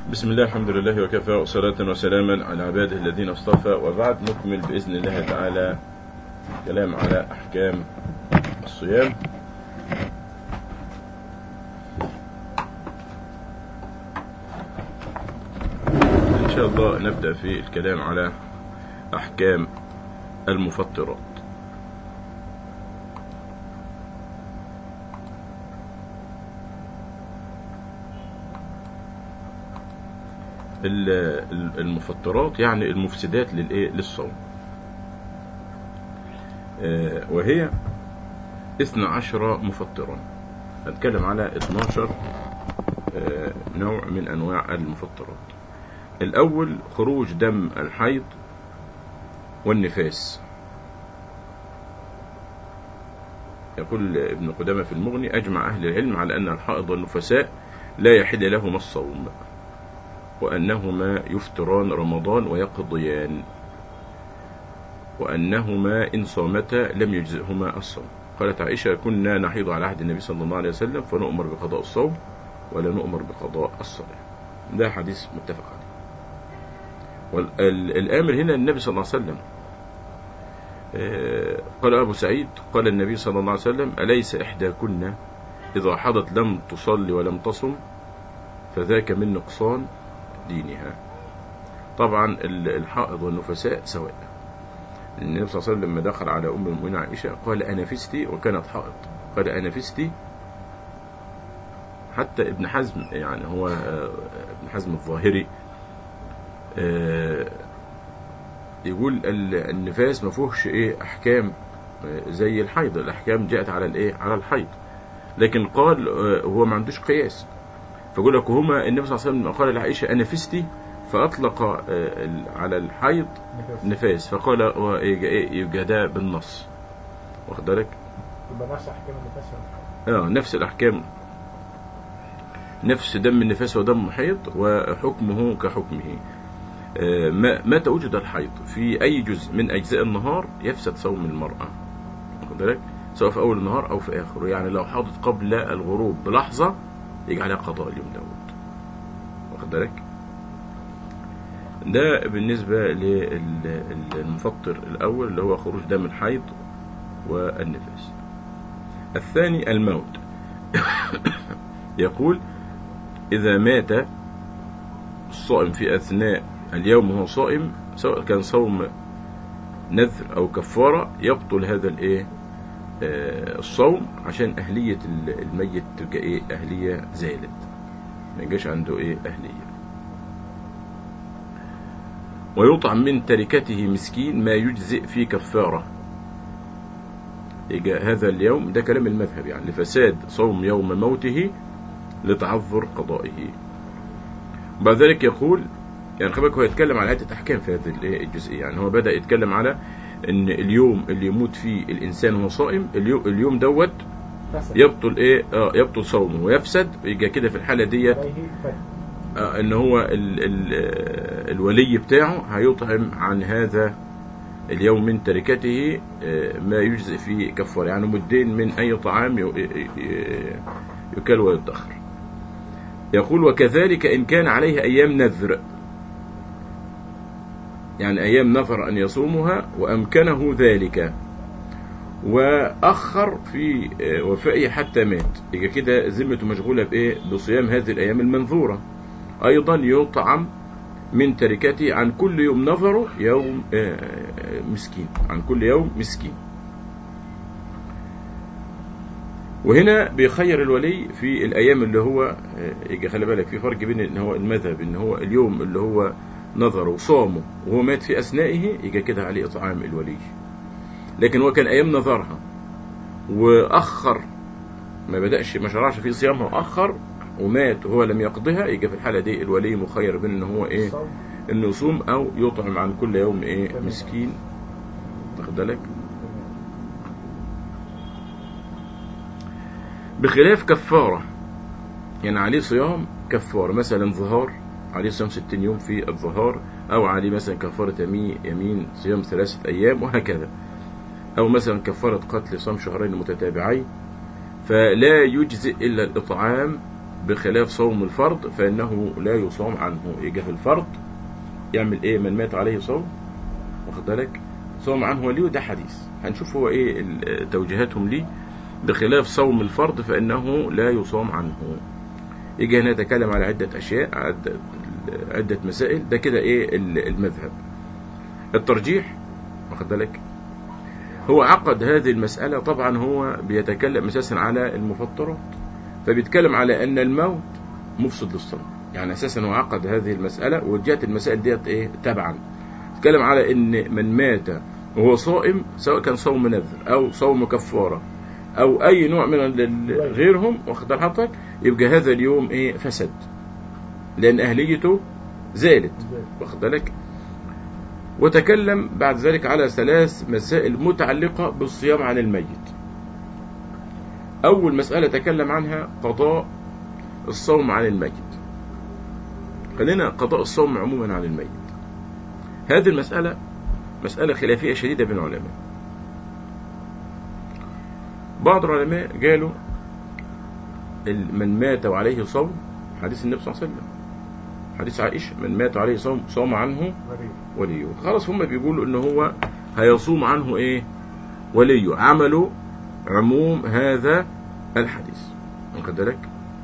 بسم الله الحمد لله وكفى وصلاة وسلاما على عباده الذين اصطفى وبعد نكمل بإذن الله تعالى كلام على أحكام الصيام إن شاء الله نبدأ في الكلام على أحكام المفطرات ال- المفطرات يعني المفسدات للايه للصوم آه، وهي 12 مفطرا هنتكلم على 12 آه، نوع من انواع المفطرات الاول خروج دم الحيض والنفاس يقول ابن قدامة في المغني أجمع أهل العلم على أن الحائض والنفساء لا يحل لهما الصوم وأنهما يفطران رمضان ويقضيان وأنهما إن صامتا لم يجزئهما الصوم قالت عائشة كنا نحيض على عهد النبي صلى الله عليه وسلم فنؤمر بقضاء الصوم ولا نؤمر بقضاء الصلاة ده حديث متفق عليه والآمر هنا النبي صلى الله عليه وسلم آه، قال أبو سعيد قال النبي صلى الله عليه وسلم أليس إحداكن إذا حضت لم تصلي ولم تصم فذاك من نقصان دينها طبعا ال- الحائض والنفساء سواء النبي صلى الله عليه وسلم لما دخل على أم المؤمنين عائشة قال أنفستي وكانت حائض قال أنفستي حتى ابن حزم يعني هو آه، ابن حزم الظاهري آه، يقول ال- النفاس ما فيهوش ايه احكام آه، زي الحيض الاحكام جاءت على الايه على الحيض لكن قال آه، هو ما عندوش قياس فيقول لك هما النبي صلى الله عليه وسلم قال لعائشه انا فستي فاطلق آه، ال- على الحيض نفاس نفاس فقال هو إيه- إيه، يبقى ده بالنص واخد بالك يبقى نفس احكام النفاس ولا اه نفس الاحكام نفس دم النفاس ودم الحيض وحكمه كحكمه آه، ما- متى وجد الحيض في اي جزء من اجزاء النهار يفسد صوم المراه واخد بالك سواء في اول النهار او في اخره يعني لو حاضت قبل الغروب بلحظه يجي عليها قضاء اليوم دوت واخد بالك ده بالنسبه للمفطر الاول اللي هو خروج دم الحيض والنفاس الثاني الموت يقول إذا مات الصائم في أثناء اليوم وهو صائم سواء كان صوم نذر أو كفارة يبطل هذا الإيه آه، الصوم عشان أهلية ال- الميت تبقى إيه أهلية زالت ما يجيش عنده إيه أهلية ويطعم من تركته مسكين ما يجزئ في كفارة يجي هذا اليوم ده كلام المذهب يعني لفساد صوم يوم موته لتعذر قضائه بعد ذلك يقول يعني خلي بالك هو يتكلم على عدة أحكام في هذه الإيه الجزئية يعني هو بدأ يتكلم على إن اليوم اللي يموت فيه الإنسان وهو صائم اليوم, اليوم دوت فسد يبطل إيه آه يبطل صومه ويفسد يبقى كده في الحالة ديت عليه فد آه إن هو ال ال آه، الولي بتاعه هيطعم عن هذا اليوم من تركته آه، ما يجزئ فيه كفار يعني مدين من أي طعام ي- ي- ي- يكل ويدخر يقول وكذلك إن كان عليه أيام نذر يعني أيام نذر أن يصومها وأمكنه ذلك وأخر في آه، وفائه حتى مات يبقى كده ذمته مشغولة بإيه بصيام هذه الأيام المنذورة أيضا يطعم من تركته عن كل يوم نظره يوم آه، آه، مسكين عن كل يوم مسكين وهنا بيخير الولي في الايام اللي هو آه، يجي خلي بالك في فرق بين ان هو المذهب ان هو اليوم اللي هو نظره وصامه وهو مات في اثنائه يجي كده عليه اطعام الولي لكن هو كان ايام نظرها واخر ما بداش ما شرعش في صيامها واخر ومات وهو لم يقضها يجي في الحاله دي الولي مخير بين ان هو ايه الصوم انه يصوم او يطعم عن كل يوم ايه مسكين واخد بالك بخلاف كفارة يعني عليه صيام كفارة مثلا ظهار عليه صيام 60 يوم في الظهار أو عليه مثلا كفارة يمين, يمين صيام ثلاثة أيام وهكذا أو مثلا كفارة قتل صيام شهرين متتابعين فلا يجزئ إلا الإطعام بخلاف صوم الفرض فإنه لا يصوم عنه يجي في الفرض يعمل إيه من مات عليه صوم واخد بالك صوم عنه وليه ده حديث هنشوف هو إيه ال- توجيهاتهم ليه بخلاف صوم الفرض فإنه لا يصوم عنه يجي هنا يتكلم على عدة أشياء عدة, عدة مسائل ده كده إيه ال- المذهب الترجيح واخد بالك هو عقد هذه المسألة طبعا هو بيتكلم أساسا على المفطرات فبيتكلم على أن الموت مفسد للصوم يعني أساسا هو عقد هذه المسألة وجات المسائل ديت إيه تبعا بيتكلم على أن من مات وهو صائم سواء كان صوم نذر أو صوم كفارة أو أي نوع من ال- غيرهم واخد بال حضرتك يبقى هذا اليوم إيه فسد لأن أهليته زالت ازاي؟ واخد بالك وتكلم بعد ذلك على ثلاث مسائل متعلقة بالصيام عن الميت أول مسألة تكلم عنها قضاء الصوم عن الميت خلينا قضاء الصوم عموما عن الميت هذه المسألة مسألة خلافية شديدة بين العلماء بعض العلماء قالوا ال- من مات وعليه صوم حديث النبي صلى الله عليه وسلم حديث عائشة من مات عليه صوم صام عنه غريب وليه خلاص هم بيقولوا ان هو هيصوم عنه ايه وليه عملوا عموم هذا الحديث واخد بالك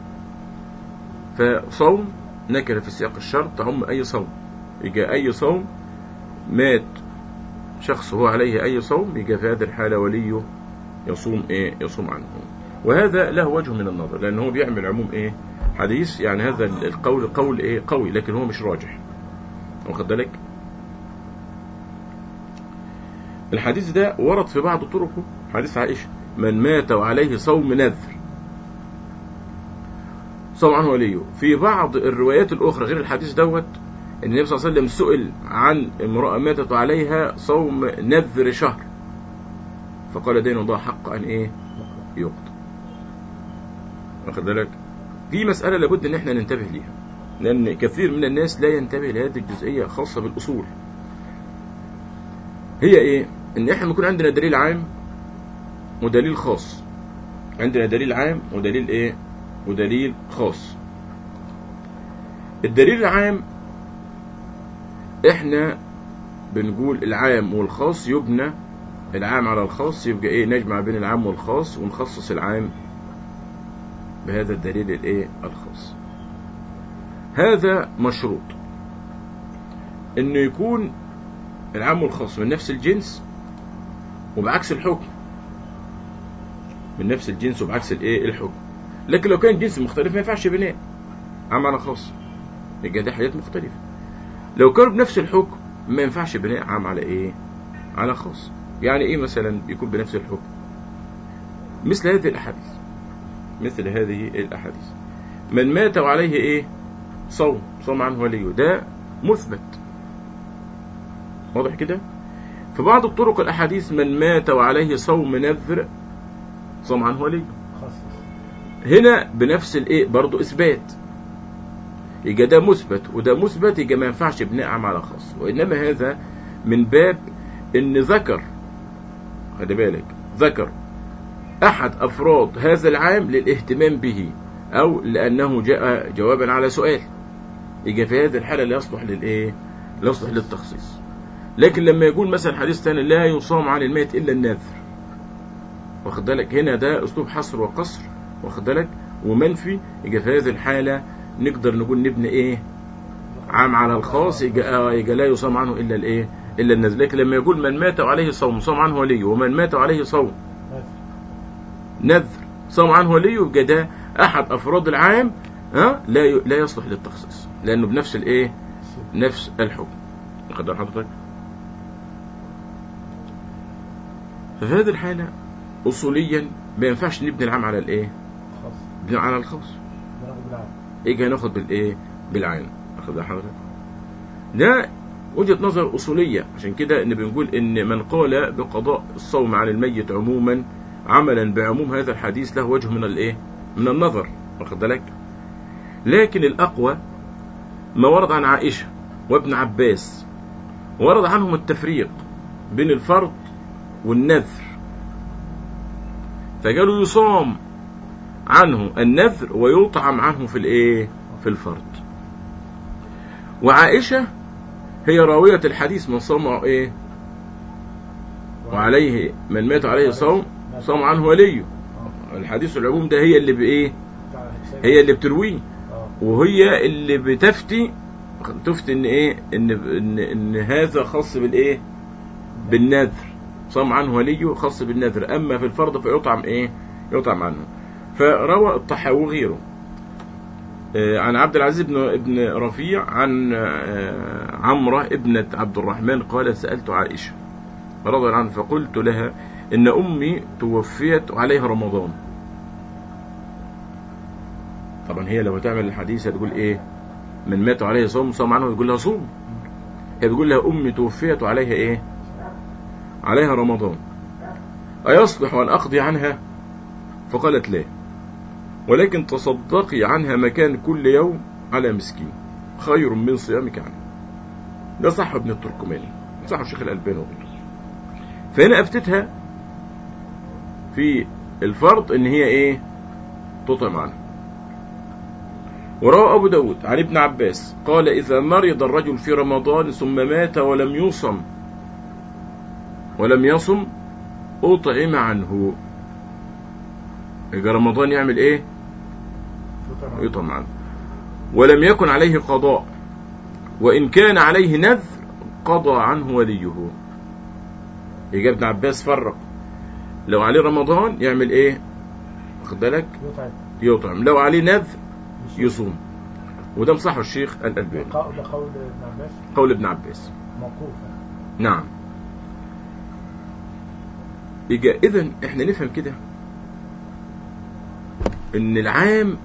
فصوم نكر في سياق الشرط هم اي صوم يجي اي صوم مات شخص هو عليه اي صوم يجي في هذه الحالة وليه يصوم ايه يصوم عنه وهذا له وجه من النظر لان هو بيعمل عموم ايه حديث يعني هذا القول قول ايه قوي لكن هو مش راجح واخد بالك الحديث ده ورد في بعض طرقه حديث عائشة من مات وعليه صوم نذر صوم عنه وليه في بعض الروايات الأخرى غير الحديث دوت ان النبي صلى الله عليه وسلم سئل عن امرأة ماتت وعليها صوم نذر شهر فقال دين الله حق أن إيه يقضى واخد بالك دي مسألة لابد ان احنا ننتبه ليها لأن كثير من الناس لا ينتبه لهذه الجزئية خاصة بالأصول هي ايه ان احنا يكون عندنا دليل عام ودليل خاص عندنا دليل عام ودليل ايه ودليل خاص الدليل العام احنا بنقول العام والخاص يبنى العام على الخاص يبقى ايه نجمع بين العام والخاص ونخصص العام بهذا الدليل الايه الخاص هذا مشروط انه يكون العام والخاص من نفس الجنس وبعكس الحكم من نفس الجنس وبعكس الايه الحكم لكن لو كان جنس مختلف ما ينفعش بناء عام على خاص يبقى ده حاجات مختلفة لو كانوا بنفس الحكم ما ينفعش بناء عام على ايه على خاص يعني ايه مثلا يكون بنفس الحكم مثل هذه الاحاديث مثل هذه الاحاديث من مات وعليه ايه صوم صوم عنه وليه ده مثبت واضح كده في بعض الطرق الاحاديث من مات وعليه صوم نذر صوم عنه وليه خصص هنا بنفس الايه برضه اثبات يبقى ده مثبت وده مثبت يبقى ما ينفعش بناء عام على خاص وانما هذا من باب ان ذكر خلي بالك ذكر احد افراد هذا العام للاهتمام به او لانه جاء جوابا على سؤال يبقى في هذه الحاله لا يصلح للايه لا يصلح للتخصيص لكن لما يقول مثلا حديث ثاني لا يصام عن الميت الا النذر واخد بالك هنا ده اسلوب حصر وقصر واخد بالك ومنفي يبقى في هذه الحاله نقدر نقول نبني ايه عام على الخاص يبقى آه، يبقى لا يصام عنه الا الايه الا النذر لكن لما يقول من مات عليه صوم صام عنه وليه ومن مات عليه صوم نذر نذر صام عنه وليه يبقى ده احد افراد العام ها لا ي- لا يصلح للتخصيص لانه بنفس الايه نفس الحكم واخد بال حضرتك ففي هذه الحالة أصوليا ما ينفعش نبني العام على الإيه؟ خاص نبني على الخاص ناخد بالعام يجي هناخد بالإيه؟ بالعين واخد بال حضرتك؟ ده وجهة نظر أصولية عشان كده إن بنقول إن من قال بقضاء الصوم عن الميت عموما عملا بعموم هذا الحديث له وجه من الإيه؟ من النظر واخد بالك؟ لكن الأقوى ما ورد عن عائشة وابن عباس ورد عنهم التفريق بين الفرض والنذر فقالوا يصام عنه النذر ويطعم عنه في الايه في الفرض وعائشة هي راوية الحديث من صام ايه وعليه من مات عليه صوم صام عنه وليه الحديث العموم ده هي اللي بايه بتاع الحسين. هي اللي بترويه اه وهي اللي بتفتي تفتي ان ايه ان ان, إن هذا خاص بالايه بالنذر صام عنه وليه خاص بالنذر اما في الفرض فيطعم ايه يطعم عنه فروى الطحاوي وغيره آه، عن عبد العزيز بن ابن رفيع عن آه، عمرة ابنة عبد الرحمن قال سألت عائشة رضي الله عنها فقلت لها إن أمي توفيت عليها رمضان طبعا هي لو تعمل الحديث هتقول إيه من مات عليه صوم صام عنه يقول لها صوم هي بتقول لها أمي توفيت عليها إيه عليها رمضان أيصلح أن أقضي عنها فقالت لا ولكن تصدقي عنها مكان كل يوم على مسكين خير من صيامك عنها ده صح ابن التركماني صح الشيخ الألباني وغيره فهنا أفتتها في الفرض ان هي ايه تطعم عنه وروى أبو داود عن ابن عباس قال إذا مرض الرجل في رمضان ثم مات ولم يصم ولم يصم أطعم عنه يبقى رمضان يعمل ايه فطر. يطعم عنه ولم يكن عليه قضاء وإن كان عليه نذر قضى عنه وليه يجي ابن عباس فرق لو عليه رمضان يعمل ايه واخد بالك يطعم يطعم لو عليه نذر يصوم. يصوم وده مصحح الشيخ الألباني قول ده قول ابن عباس قول ابن عباس موقوف نعم يجي اذا احنا نفهم كده ان العام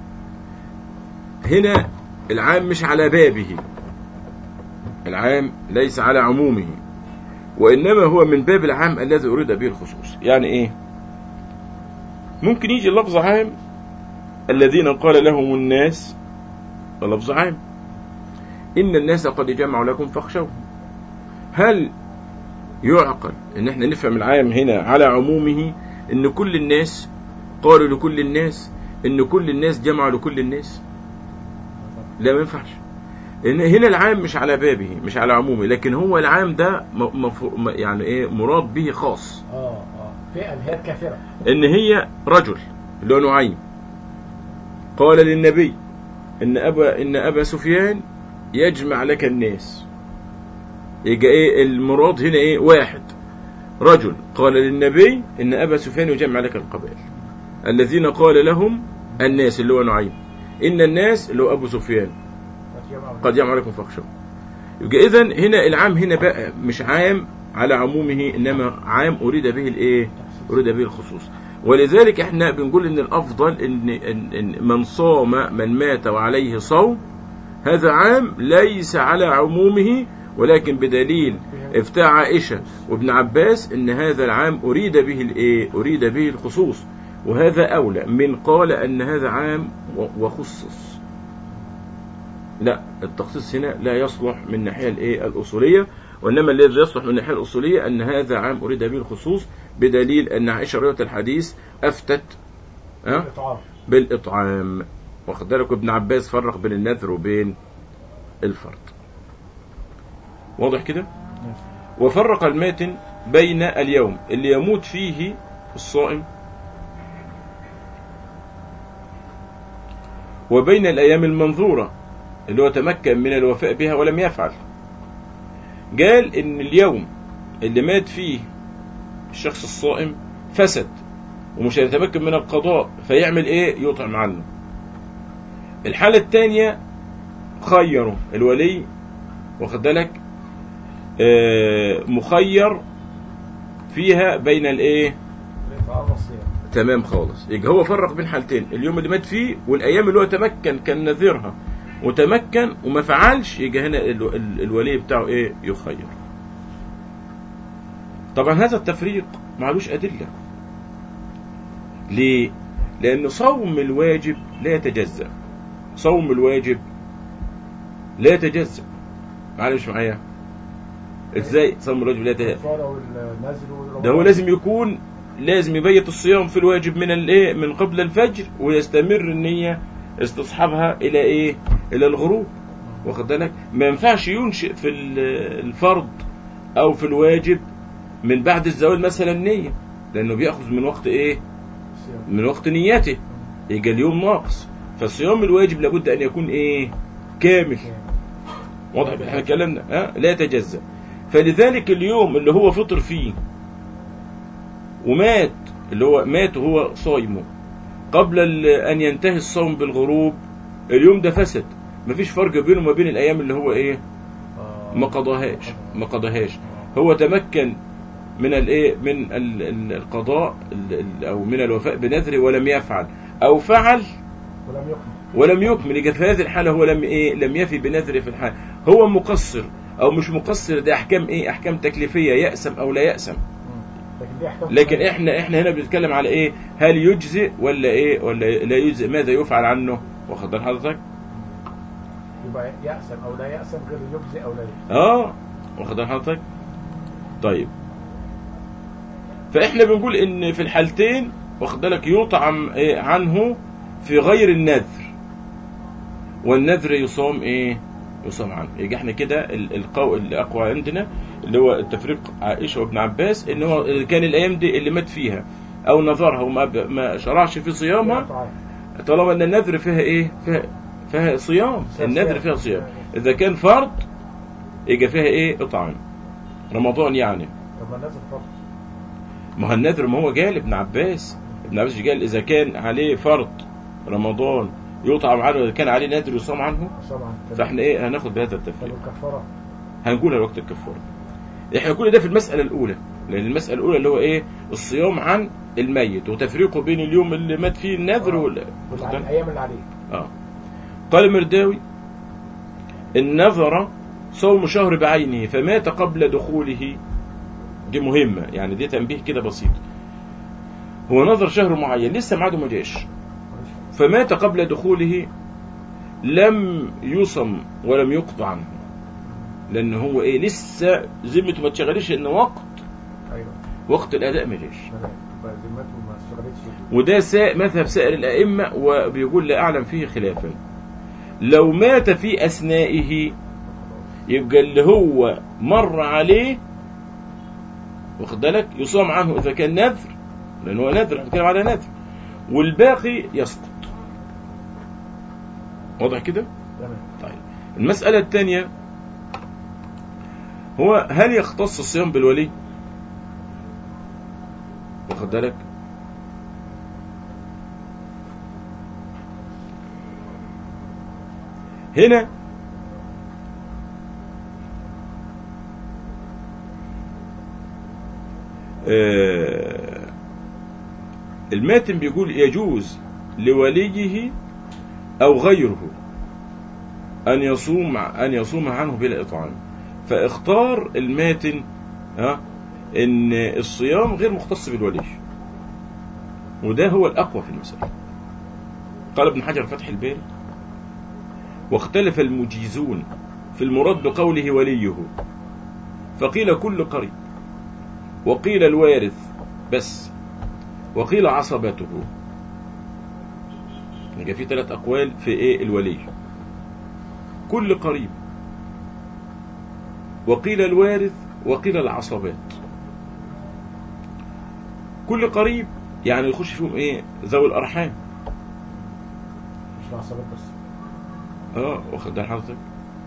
هنا العام مش على بابه العام ليس على عمومه وانما هو من باب العام الذي اريد به الخصوص يعني ايه ممكن يجي لفظ عام الذين قال لهم الناس ده لفظ عام ان الناس قد جمعوا لكم فاخشوهم هل يعقل ان احنا نفهم العام هنا على عمومه ان كل الناس قالوا لكل الناس ان كل الناس جمعوا لكل الناس لا ما ينفعش ان هنا العام مش على بابه مش على عمومه لكن هو العام ده م- مف- م- يعني ايه مراد به خاص اه اه فئه اللي هي الكافره ان هي رجل اللي هو نعيم قال للنبي ان ابا ان ابا سفيان يجمع لك الناس يبقى ايه المراد هنا ايه واحد رجل قال للنبي ان ابا سفيان يجمع لك القبائل الذين قال لهم الناس اللي هو نعيم ان الناس اللي هو ابو سفيان وتجمعوا قد يعمل عليكم فاخشوا يبقى اذا هنا العام هنا بقى مش عام على عمومه انما عام اريد به الايه اريد به الخصوص ولذلك احنا بنقول ان الافضل ان, إن, إن من صام من مات وعليه صوم هذا عام ليس على عمومه ولكن بدليل افتاء عائشة وابن عباس ان هذا العام اريد به الايه اريد به الخصوص وهذا اولى من قال ان هذا عام و- وخصص لا التخصيص هنا لا يصلح من الناحيه الايه الاصوليه وانما الذي يصلح من الناحيه الاصوليه ان هذا عام اريد به الخصوص بدليل ان عائشه روايه الحديث افتت ها الاطعام بالاطعام واخد بالك ابن عباس فرق بين النذر وبين الفرض واضح كده ماشي. وفرق الماتن بين اليوم اللي يموت فيه الصائم وبين الأيام المنظورة اللي هو تمكن من الوفاء بها ولم يفعل قال إن اليوم اللي مات فيه الشخص الصائم فسد ومش هيتمكن من القضاء فيعمل ايه يطعم عنه الحالة الثانية خيره الولي واخد بالك آه، مخير فيها بين الايه الاطعام والصيام تمام خالص يبقى هو فرق بين حالتين اليوم اللي مات فيه والايام اللي هو تمكن كان نذيرها وتمكن وما فعلش يبقى هنا ال- ال- الولي بتاعه ايه يخير طبعا هذا التفريق معلوش ادله ليه لان صوم الواجب لا يتجزا صوم الواجب لا يتجزا معلش معايا ازاي صوم الواجب لا يتجزا الكفاره والنذر والرمضان ده هو لازم يكون لازم يبيت الصيام في الواجب من الايه من قبل الفجر ويستمر النية استصحابها الى ايه الى الغروب واخد بالك ما ينفعش ينشئ في ال- الفرض او في الواجب من بعد الزوال مثلا نية لانه بياخذ من وقت ايه الصيام من وقت نيته يجي اليوم ناقص فالصيام الواجب لابد ان يكون ايه كامل واضح احنا كلامنا ها لا يتجزأ فلذلك اليوم اللي هو فطر فيه ومات اللي هو مات وهو صايمه قبل ال- ان ينتهي الصوم بالغروب اليوم ده فسد مفيش فرق بينه وما بين الايام اللي هو ايه آه. ما قضاهاش ما قضاهاش هو تمكن من الايه من ال- ال- القضاء ال- ال- او من الوفاء بنذره ولم يفعل او فعل ولم يكمل ولم يكمل يبقى في هذه الحاله هو لم ايه لم يفي بنذره في الحال هو مقصر او مش مقصر ده احكام ايه احكام تكليفيه يأسم او لا يأسم لكن دي احكام لكن احنا احنا هنا بنتكلم على ايه هل يجزئ ولا ايه ولا لا يجزئ ماذا يفعل عنه واخد بال حضرتك يبقى يأسم او لا يأسم غير يجزي او لا يجزي اه واخد بال حضرتك طيب فاحنا بنقول ان في الحالتين واخد بالك يطعم إيه عنه في غير النذر والنذر يصام ايه يصام عنه يجي احنا كده ال- القو الاقوى عندنا اللي هو التفريق عائشه وابن عباس ان هو كان الايام دي اللي مات فيها او نظرها وما ب- ما شرعش في صيامها طعام. طالما ان النذر فيها ايه فيها, فيها صيام فيها النذر صيام. فيها صيام اذا كان فرض يجي فيها ايه اطعام رمضان يعني طب ما نازل فرض ما هو النذر ما هو قال ابن عباس ابن عباس قال اذا كان عليه فرض رمضان يطعم عنه اذا كان عليه نذر يصام عنه طبعا فاحنا ايه هناخد بهذا طب التفريق الكفاره هنقولها وقت الكفاره احنا كل ده في المساله الاولى لان المساله الاولى اللي هو ايه الصيام عن الميت وتفريقه بين اليوم اللي مات فيه النذر وال والع- الايام اللي عليه اه قال مرداوي إن نذر صوم شهر بعينه فمات قبل دخوله دي مهمة يعني دي تنبيه كده بسيط هو نظر شهر معين لسه ميعاده ما جاش فمات قبل دخوله لم يصم ولم يقضى عنه لأن هو إيه لسه ذمته ما تشغلش إن وقت ايوه وقت الأداء ما جاش تمام يبقى ذمته ما اشتغلتش وده سا- مذهب سائر الأئمة وبيقول لا أعلم فيه خلافا لو مات في أثنائه يبقى اللي هو مر عليه واخد بالك يصام عنه إذا كان نذر لأن هو نذر احنا بنتكلم على نذر والباقي يسقط واضح كده؟ تمام طيب المسألة الثانية هو هل يختص الصيام بالولي؟ واخد بالك؟ هنا آه، الماتن بيقول يجوز لوليه أو غيره أن يصوم أن يصوم عنه بلا إطعام فاختار الماتن ها إن الصيام غير مختص بالولي وده هو الأقوى في المسألة قال ابن حجر فتح الباري واختلف المجيزون في المراد بقوله وليه فقيل كل قريب وقيل الوارث بس وقيل عصبته يبقى في ثلاث أقوال في إيه الولي كل قريب وقيل الوارث وقيل العصبات كل قريب يعني يخش فيهم ايه ذوي الارحام مش العصبات بس اه واخد بال حضرتك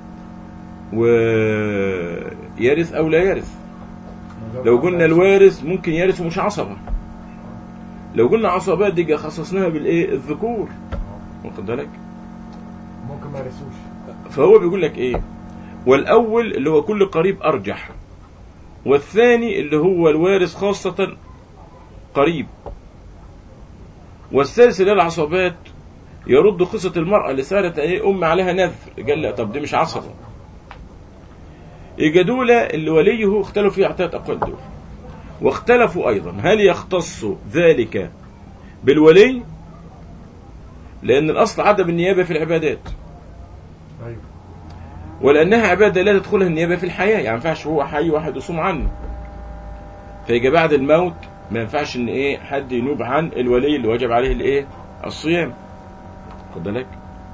ويرث او لا يرث لو قلنا الوارث ممكن يرث ومش عصبه لو قلنا عصبات دي خصصناها بالايه الذكور واخد بالك ممكن ما يرسوش فهو بيقول لك ايه والاول اللي هو كل قريب ارجح والثاني اللي هو الوارث خاصة قريب والثالث اللي هي العصبات يرد قصة المرأة اللي سألت ايه ام عليها نذر قال لا طب دي مش عصبة يبقى دول اللي وليه اختلفوا في ثلاث اقوال دول واختلفوا ايضا هل يختص ذلك بالولي لان الاصل عدم النيابة في العبادات ايوه ولأنها عبادة لا تدخلها النيابة في الحياة يعني ما ينفعش هو حي واحد يصوم عنه فيجي بعد الموت ما ينفعش ان ايه حد ينوب عن الولي اللي وجب عليه الايه الصيام خد بالك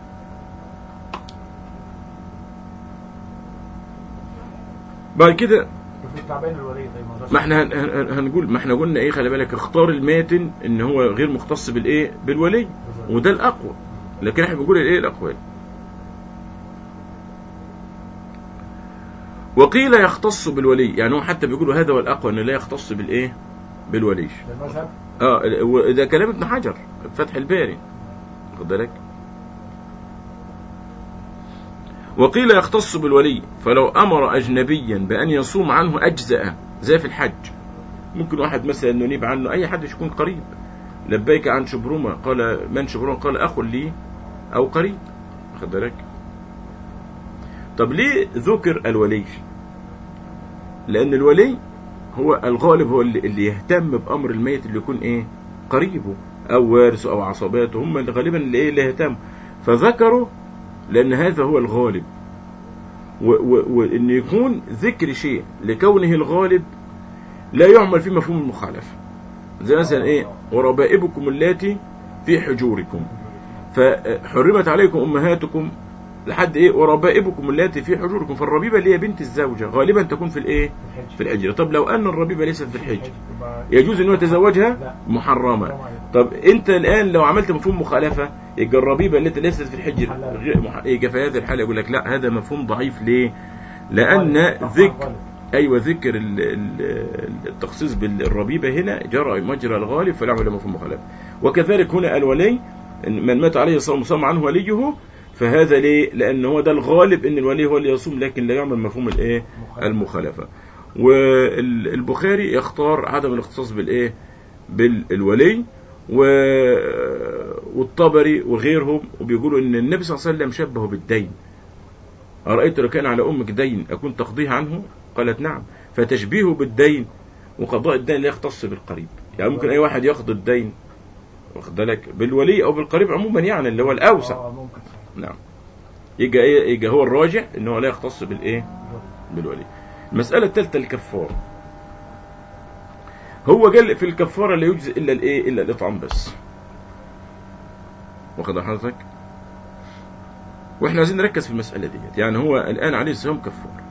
بعد كده في تعبان الولي طيب ما ما احنا هن- هن- هنقول ما احنا قلنا ايه خلي بالك اختار الماتن ان هو غير مختص بالايه بالولي وده الاقوى لكن احنا بنقول الايه الاقوال وقيل يختص بالولي يعني هو حتى بيقولوا هذا هو الاقوى ان لا يختص بالايه بالولي ده المذهب اه ال- و- ده كلام ابن حجر فتح الباري خد بالك وقيل يختص بالولي فلو امر اجنبيا بان يصوم عنه اجزأ زي في الحج ممكن واحد مثلا ينيب عنه اي حد يكون قريب لبيك عن شبرمه قال من شبرمه قال اخ لي او قريب خد بالك طب ليه ذكر الولي لان الولي هو الغالب هو اللي, اللي يهتم بامر الميت اللي يكون ايه قريبه او وارثه او عصباته هم اللي غالبا اللي ايه اللي يهتم فذكروا لان هذا هو الغالب و- و- وان يكون ذكر شيء لكونه الغالب لا يعمل فيه مفهوم المخالفه زي مثلا ايه وربائبكم اللاتي في حجوركم فحرمت عليكم امهاتكم لحد ايه وربائبكم اللاتي في حجوركم فالربيبه اللي هي بنت الزوجه غالبا تكون في الايه في الحج في الحجر طب لو ان الربيبه ليست في الحج تبقى يجوز ان هو يتزوجها لا. محرمه حرام عليك. طب انت الان لو عملت مفهوم مخالفه يبقى الربيبه التي ليست في الحجر محللة. غير مح... يبقى في هذه الحاله يقول لك لا هذا مفهوم ضعيف ليه؟ لان غالب. ذكر غالب. ايوه ذكر ال- ال- التخصيص بالربيبه هنا جرى مجرى الغالب فلا يعمل مفهوم مخالفه وكذلك هنا الولي إن من مات عليه صوم صام عنه وليه فهذا ليه؟ لان هو ده الغالب ان الولي هو اللي يصوم لكن لا يعمل مفهوم الايه؟ مخالفة. المخالفه والبخاري يختار عدم الاختصاص بالايه بالولي و... والطبري وغيرهم وبيقولوا ان النبي صلى الله عليه وسلم شبهه بالدين أرأيت لو كان على أمك دين أكون تقضيه عنه قالت نعم فتشبيهه بالدين وقضاء الدين لا يختص بالقريب يعني ممكن أي واحد يقضي الدين واخد بالك بالولي أو بالقريب عموما يعني اللي هو الأوسع اه ممكن صحيح. نعم يجي ايه يجي هو الراجع ان هو لا يختص بالايه بالولي المساله الثالثه الكفاره هو قال في الكفاره لا يجزي الا الايه الا الاطعام بس واخد على حضرتك واحنا عايزين نركز في المساله ديت يعني هو الان عليه الصيام كفاره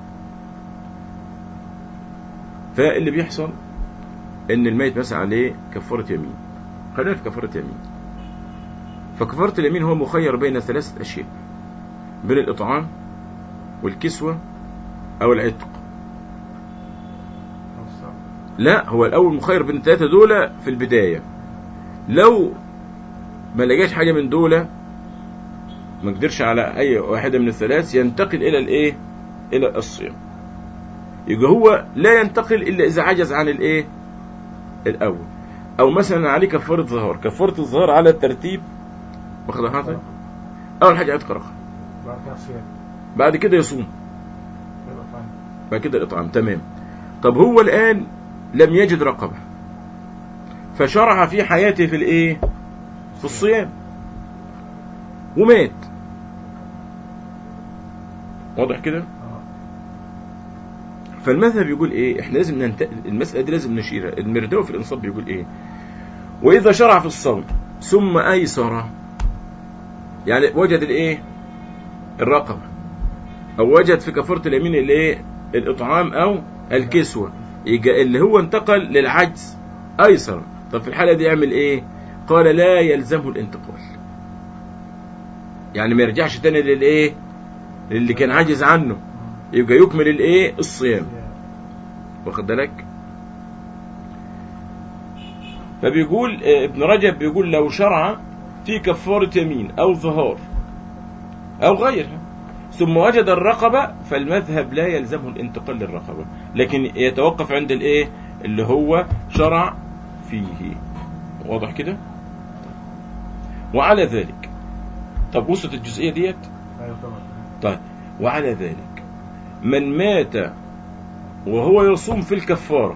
فاللي بيحصل ان الميت مثلا عليه كفاره يمين خلينا في كفاره يمين فكفاره اليمين هو مخير بين ثلاثه اشياء بين الاطعام والكسوه او العتق لا هو الاول مخير بين الثلاثه دول في البدايه لو ما لقاش حاجه من دول ما قدرش على اي واحده من الثلاث ينتقل الى الايه الى الصيام يبقى هو لا ينتقل الا اذا عجز عن الايه الاول او مثلا عليه كفاره ظهار كفاره الظهار على الترتيب واخد حضرتك اول حاجه عتق رقبه بعد كده صيام بعد كده يصوم يبقى فاهم بعد كده الاطعام تمام طب هو الان لم يجد رقبه فشرع في حياته في الايه في الصيام ومات واضح كده اه فالمذهب يقول ايه احنا لازم ننت... المساله دي لازم نشيرها المرداوي في الانصاف بيقول ايه واذا شرع في الصوم ثم ايسر يعني وجد الايه الرقبه او وجد في كفاره اليمين الايه الاطعام او الكسوه يجي اللي هو انتقل للعجز ايسر طب في الحاله دي يعمل ايه قال لا يلزمه الانتقال يعني ما يرجعش تاني للايه اللي كان عاجز عنه يبقى يكمل الايه الصيام صيام. واخد بالك فبيقول آه، ابن رجب بيقول لو شرع في كفارة يمين أو ظهار أو غيرها ثم وجد الرقبة فالمذهب لا يلزمه الانتقال للرقبة لكن يتوقف عند الايه اللي هو شرع فيه واضح كده وعلى ذلك طب وصلت الجزئية ديت ايوه طبعا طيب وعلى ذلك من مات وهو يصوم في الكفارة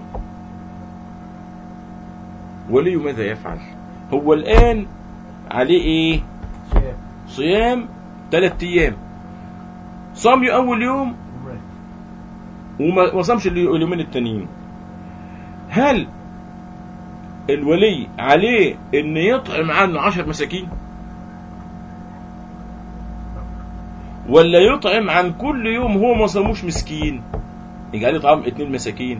ولي ماذا يفعل هو الآن عليه ايه صيام صيام ثلاثة ايام صام اول يوم ومات وما ما صامش اليو- اليومين التانيين هل الولي عليه ان يطعم عنه عشر مساكين ولا يطعم عن كل يوم هو ما صاموش مسكين يجي عليه طعام اتنين مساكين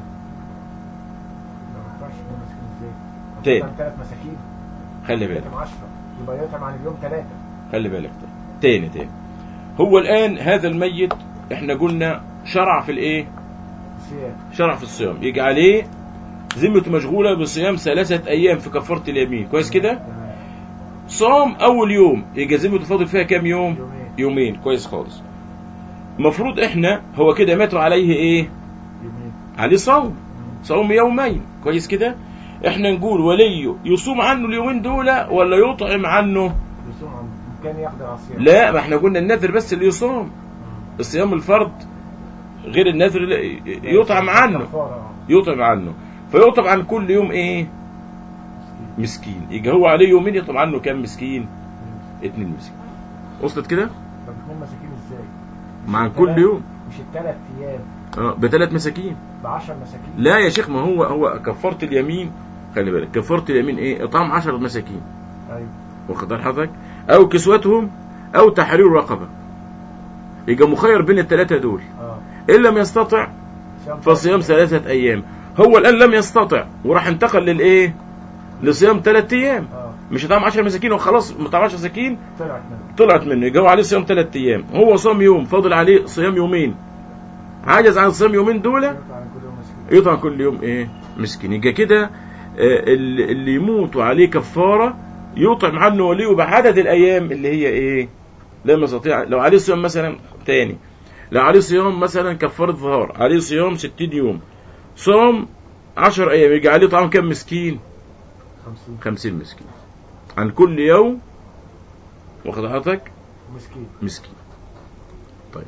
ما ينفعش يكون مسكين ازاي؟ تاني. يطعم ثلاث مساكين خلي بالك يطعم 10 يبقى يطعم عن اليوم ثلاثة خلي بالك تاني تاني هو الان هذا الميت احنا قلنا شرع في الايه صيام شرع في الصيام يجي عليه ذمته مشغولة بصيام ثلاثة أيام في كفارة اليمين كويس كده تمام صام أول يوم يجي ذمته فاضل فيها كام يوم يومين يومين كويس خالص المفروض احنا هو كده ماتوا عليه ايه يومين عليه صوم مم. صوم يومين كويس كده احنا نقول وليه يصوم عنه اليومين دول ولا يطعم عنه يصوم عن كان يقدر على الصيام لا ما احنا قلنا النذر بس اللي يصوم مم. الصيام الفرض غير النذر لا، يطعم عنه كفارة، آه. يطعم عنه فيطعم عن كل يوم ايه مسكين. مسكين يجي هو عليه يومين يطعم عنه كام مسكين مم. اتنين مسكين وصلت كده طب اثنين مساكين ازاي؟ مش مع التلات- كل يوم مش الثلاث ايام اه بثلاث مساكين ب 10 مساكين لا يا شيخ ما هو هو كفارة اليمين خلي بالك كفارة اليمين ايه اطعام عشر مساكين ايوه واخد بال حضرتك او كسوتهم او تحرير رقبة يبقى مخير بين الثلاثة دول اه ان لم يستطع صيام فصيام ثلاثة ايام هو الان لم يستطع وراح انتقل للايه لصيام ثلاثة ايام اه مش هطعم 10 مساكين وخلاص مطعم 10 مساكين طلعت منه طلعت منه يجوا عليه صيام ثلاث ايام هو صام يوم فاضل عليه صيام يومين عجز عن صيام يومين دول يطلع عن كل يوم مسكين يطعم كل يوم ايه مسكين يبقى كده آه، اللي اللي يموت وعليه كفاره يطعم عنه وليه بعدد الايام اللي هي ايه لم يستطيع لو عليه صيام مثلا تاني لو عليه صيام مثلا كفاره ظهار عليه صيام 60 يوم صام 10 ايام يجي عليه طعام كم مسكين 50 50 مسكين عن كل يوم واخد حضرتك مسكين مسكين طيب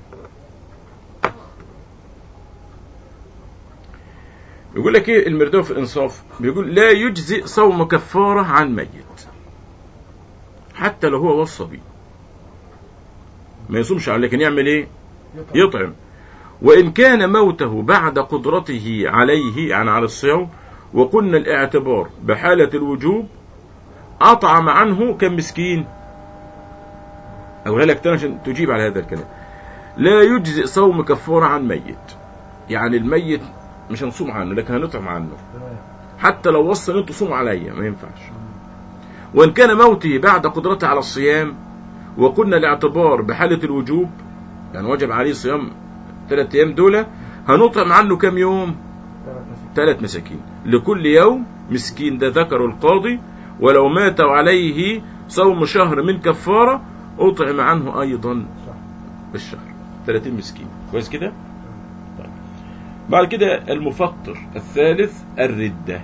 يقول لك ايه المرداوي في الانصاف بيقول لا يجزئ صوم كفاره عن ميت حتى لو هو وصى بيه ما يصومش عليه لكن يعمل ايه يطعم وإن كان موته بعد قدرته عليه يعني على الصيام وقلنا الاعتبار بحالة الوجوب أطعم عنه كم مسكين أقولها لك تاني عشان تجيب على هذا الكلام لا يجزئ صوم كفارة عن ميت يعني الميت مش هنصوم عنه لكن هنطعم عنه تمام حتى لو وصى ان انتوا صوموا عليا ما ينفعش وان كان موته بعد قدرته على الصيام وقلنا الاعتبار بحالة الوجوب يعني وجب عليه صيام ثلاث ايام دول هنطعم عنه كم يوم ثلاث مساكين ثلاث مساكين لكل يوم مسكين ده ذكر القاضي ولو مات عليه صوم شهر من كفارة أطعم عنه أيضا صح بالشهر 30 مسكين كويس كده طيب. بعد كده المفطر الثالث الردة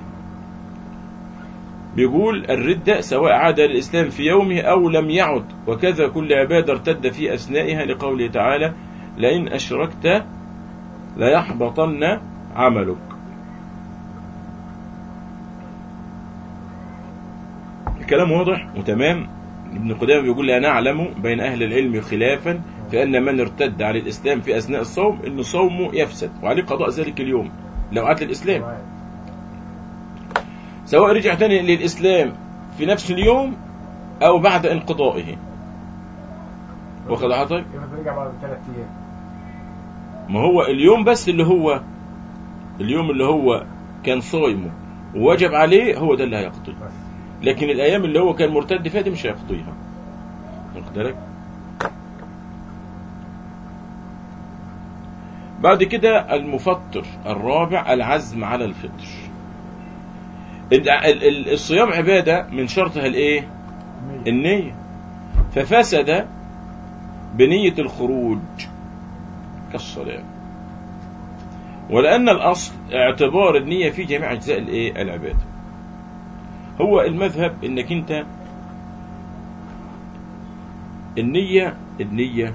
بيقول الردة سواء عاد للإسلام في يومه أو لم يعد وكذا كل عبادة ارتد في أثنائها لقوله تعالى لئن أشركت ليحبطن عملك الكلام واضح وتمام ابن قدامة بيقول لا نعلم بين أهل العلم خلافا في أن من ارتد على الإسلام في أثناء الصوم أن صومه يفسد وعليه قضاء ذلك اليوم لو عاد للإسلام واحد. سواء رجع تاني للإسلام في نفس اليوم أو بعد انقضائه واخد حضرتك يبقى رجع بعد ثلاث ايام ما هو اليوم بس اللي هو اليوم اللي هو كان صايمه ووجب عليه هو ده اللي هيقضيه بس لكن الأيام اللي هو كان مرتد فيها دي مش هيقضيها واخد بالك بعد كده المفطر الرابع العزم على الفطر ال- ال- ال- الصيام عبادة من شرطها الايه مية. النية ففسد بنية الخروج كالصلاة ولأن الأصل اعتبار النية في جميع أجزاء الإيه العبادة هو المذهب إنك أنت النية النية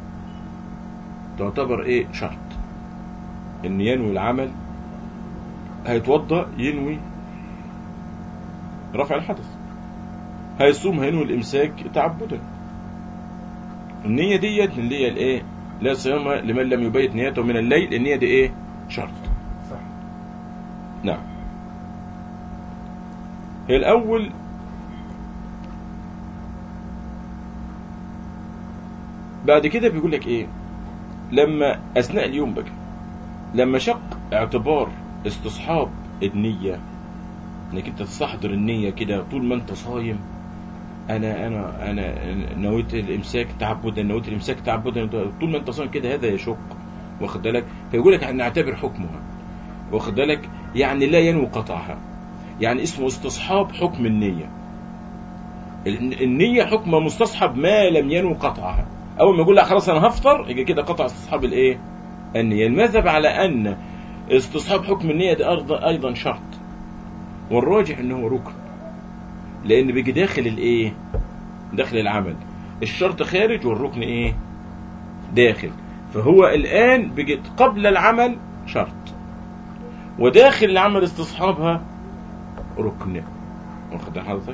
تعتبر إيه شرط إن ينوي العمل هيتوضأ ينوي رفع الحدث هيصوم هينوي الإمساك تعبدا النية ديت اللي هي الإيه لا صيام لمن لم يبيت نيته من الليل النية دي إيه شرط صح نعم الأول بعد كده بيقول لك ايه لما اثناء اليوم بقى لما شق اعتبار استصحاب النية انك انت تستحضر النية كده طول ما انت صايم انا انا انا نويت الامساك تعبدا نويت الامساك تعبدا طول ما انت صايم كده هذا يشق واخد بالك فيقول لك نعتبر حكمها واخد بالك يعني لا ينوي قطعها يعني اسمه استصحاب حكم النية ال- النية حكم مستصحب ما لم ينوي قطعها اول ما يقول لا خلاص انا هفطر يبقى كده قطع استصحاب الايه النية المذهب على ان استصحاب حكم النية ده أيضا- ايضا شرط والراجح ان هو ركن لان بيجي داخل الايه داخل العمل الشرط خارج والركن ايه داخل فهو الان بيجي قبل العمل شرط وداخل العمل استصحابها ركن واخد بال حضرتك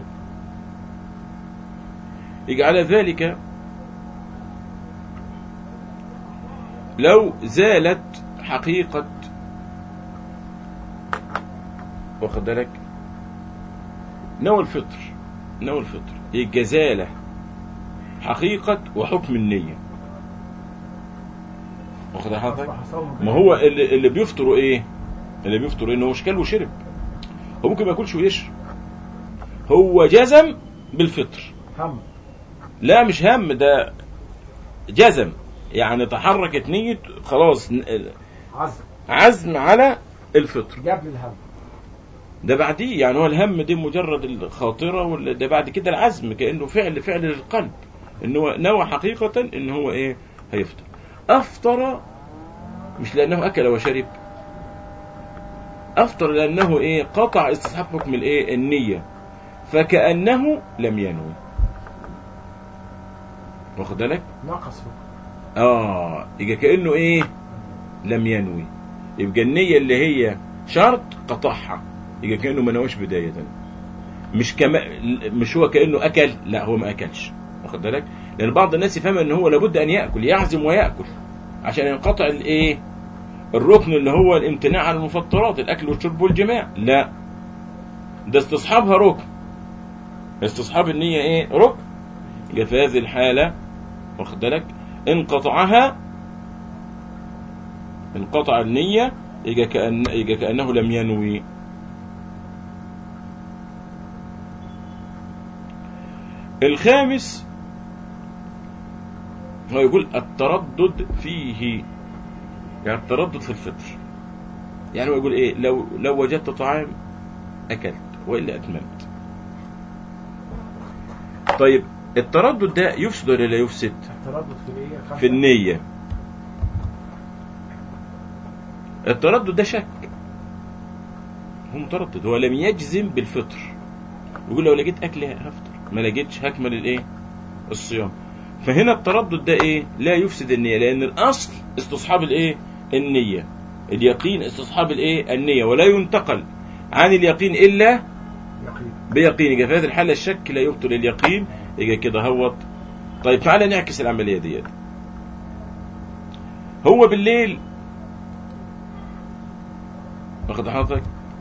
يجي على ذلك لو زالت حقيقة واخد بالك نوى الفطر نوى الفطر الجزالة حقيقة وحكم النية واخد بال حضرتك أصبح صوم ما هو اللي, اللي بيفطروا ايه اللي بيفطروا ايه ان هو مش كل وشرب هو ممكن ما ياكلش ويشرب هو جزم بالفطر هم لا مش هم ده جزم يعني تحركت نية خلاص ن- عزم عزم على الفطر جاب لي الهم ده بعديه يعني هو الهم دي مجرد الخاطرة ولا ده بعد كده العزم كأنه فعل فعل للقلب ان هو نوى حقيقة ان هو ايه هيفطر افطر مش لانه اكل وشرب افطر لانه ايه قطع استصحاب حكم الايه النية فكأنه لم ينوي واخد بالك نقص ركن اه يبقى كأنه ايه لم ينوي يبقى النية اللي هي شرط قطعها يبقى كأنه ما نواش بداية مش كما مش هو كأنه أكل لا هو ما أكلش واخد بالك لأن بعض الناس يفهم إن هو لابد أن يأكل يعزم ويأكل عشان ينقطع الإيه الركن اللي هو الامتناع عن المفطرات الأكل والشرب والجماع لا ده استصحابها ركن استصحاب النية إيه ركن يبقى في هذه الحالة واخد بالك انقطعها انقطع النية يجي كأن يجي كأنه لم ينوي الخامس هو يقول التردد فيه يعني التردد في الفطر يعني هو يقول ايه لو لو وجدت طعام اكلت والا اتممت طيب التردد ده يفسد ولا لا يفسد التردد في الايه خمسة. في النية التردد ده شك هو متردد هو لم يجزم بالفطر يقول لو لقيت اكل هفطر ما لقيتش هكمل الايه الصيام فهنا التردد ده ايه لا يفسد النية لان الاصل استصحاب الايه النية اليقين استصحاب الايه النية ولا ينتقل عن اليقين الا يقين بيقين يبقى في هذه الحالة الشك لا يبطل اليقين يبقى كده هوت طيب تعالى نعكس العملية ديت هو بالليل واخد حضرتك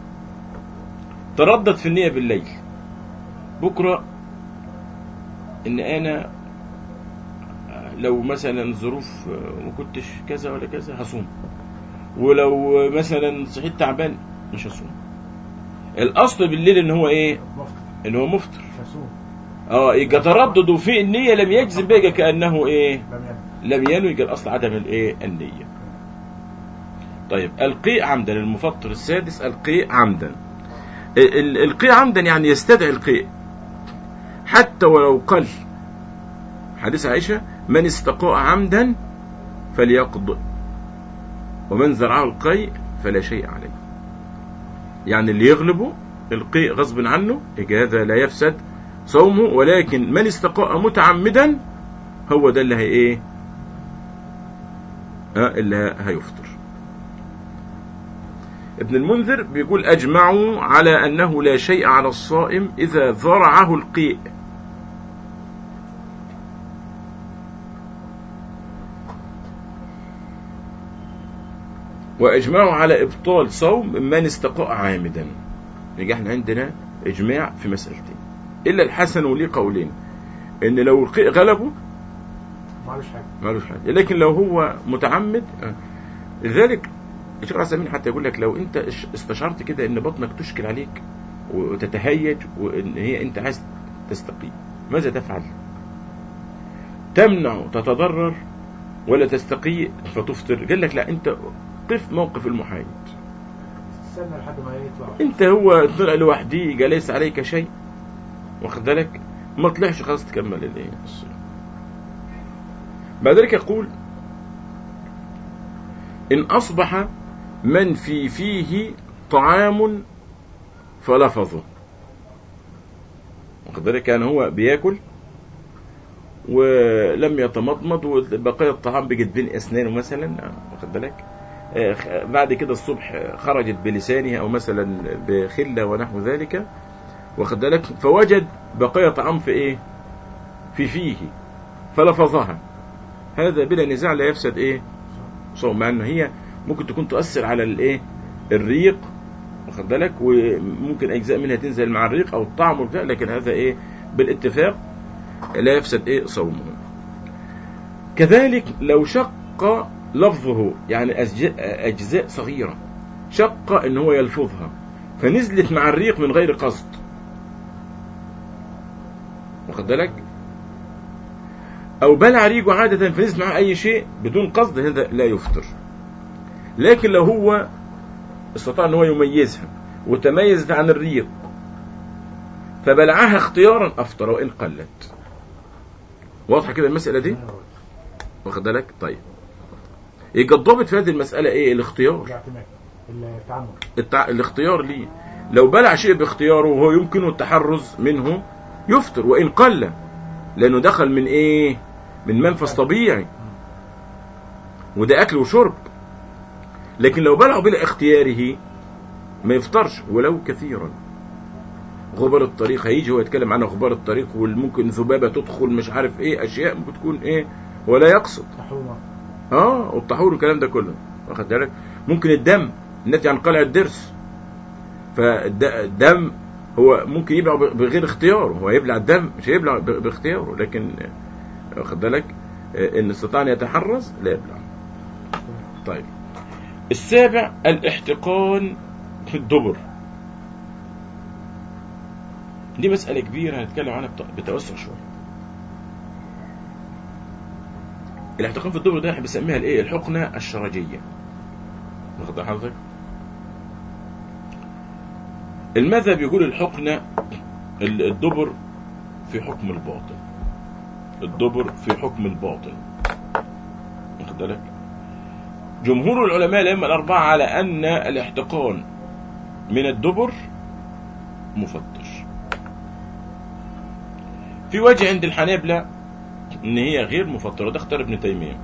تردد في النية بالليل بكرة ان انا لو مثلا ظروف ما كنتش كذا ولا كذا هصوم ولو مثلا صحيت تعبان مش هصوم الاصل بالليل ان هو ايه مفطر ان هو مفطر مش هصوم اه يبقى تردده في النية لم يجزم بقى كأنه ايه لم ينم لم ينوي يبقى الاصل عدم الايه النية طيب القيء عمدا المفطر السادس القيء عمدا ال- ال- القيء عمدا يعني يستدعي القيء حتى ولو قل حديث عائشة من استقاء عمدا فليقض ومن زرعه القيء فلا شيء عليه يعني اللي يغلبه القيء غصب عنه يبقى هذا لا يفسد صومه ولكن من استقاء متعمدا هو ده اللي هي ايه ها اللي هيفطر ابن المنذر بيقول اجمعوا على انه لا شيء على الصائم اذا ذرعه القيء واجمعوا على ابطال صوم من استقاء عامدا يبقى احنا عندنا إجماع في مسألتين إلا الحسن وليه قولين إن لو القيء غلبه معلوش حاجه مالوش حاجة لكن لو هو متعمد آه، لذلك الشيخ عثيمين حتى يقول لك لو انت اش- استشعرت كده ان بطنك تشكل عليك وتتهيج وان هي انت عايز تستقي ماذا تفعل تمنع تتضرر ولا تستقي فتفطر قال لك لا انت قف موقف المحايد استنى لحد ما يطلع انت هو طلع لوحدي قال ليس عليك شيء واخد بالك ما طلعش خلاص تكمل الايه الصيام بعد ذلك يقول ان اصبح من في فيه طعام فلفظه واخد بالك يعني هو بياكل ولم يتمضمض وبقية الطعام بقت بين اسنانه مثلا واخد بالك آه، خ- بعد كده الصبح خرجت بلسانه او مثلا بخله ونحو ذلك واخد بالك فوجد بقايا طعام في ايه في فيه فلفظها هذا بلا نزاع لا يفسد ايه صوم مع ان هي ممكن تكون تؤثر على الايه الريق واخد بالك وممكن اجزاء منها تنزل مع الريق او الطعم وبتاع لكن هذا ايه بالاتفاق لا يفسد ايه صومه كذلك لو شق لفظه يعني أجزاء, أجزاء صغيرة شق ان هو يلفظها فنزلت مع الريق من غير قصد واخد بالك او بلع ريقه عادة فنزل معه اي شيء بدون قصد هذا لا يفطر لكن لو هو استطاع ان هو يميزها وتميزت عن الريق فبلعها اختيارا افطر وان قلت واضحه كده المساله دي واخد بالك طيب يبقى الضابط في هذه المساله ايه الاختيار الاعتماد التعمد التع... الاختيار ليه لو بلع شيء باختياره وهو يمكنه التحرز منه يفطر وان قل لانه دخل من ايه من منفذ طبيعي وده اكل وشرب لكن لو بلعه بلا اختياره ما يفطرش ولو كثيرا غبار الطريق هيجي هو يتكلم عن غبار الطريق والممكن ذبابه تدخل مش عارف ايه اشياء ممكن تكون ايه ولا يقصد طحونه اه والطحور والكلام ده كله واخد بالك ممكن الدم الناتج عن قلع الضرس فالدم هو ممكن يبلع ب- بغير اختياره هو يبلع الدم مش هيبلع ب- باختياره لكن آه، واخد بالك آه، ان استطاع ان يتحرز لا يبلع طيب السابع الاحتقان في الدبر دي مسألة كبيرة هنتكلم عنها بت- بتوسع شوية الاحتقان في الدبر ده احنا بنسميها الايه الحقنة الشرجية واخد بال حضرتك المذهب يقول الحقنة ال- الدبر في حكم الباطن الدبر في حكم الباطن واخد بالك جمهور العلماء الأئمة الأربعة على أن الاحتقان من الدبر مفطر في وجه عند الحنابلة ان هي غير مفطرة ده اختار ابن تيمية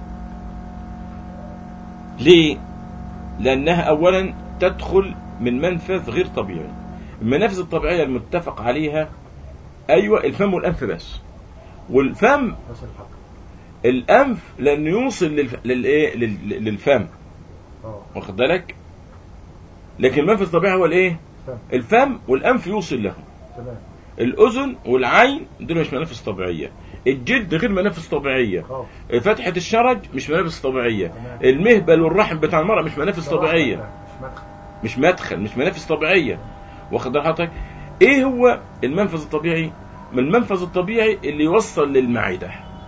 ليه لانها اولا تدخل من منفذ غير طبيعي المنافذ الطبيعية المتفق عليها ايوه الفم والانف بس والفم بس الحق الانف لانه يوصل للف... للايه لل... للفم اه واخد بالك لكن المنفذ الطبيعي هو الايه فاهم الفم والانف يوصل له تمام الاذن والعين دول مش منافذ طبيعيه الجلد غير منافذ طبيعيه خالص فتحة الشرج مش منافذ طبيعية تمام. المهبل والرحم بتاع المرأة مش منافذ طبيعية مش مدخل مش مدخل مش منافذ طبيعية واخد بال حضرتك ايه هو المنفذ الطبيعي من المنفذ الطبيعي اللي يوصل للمعدة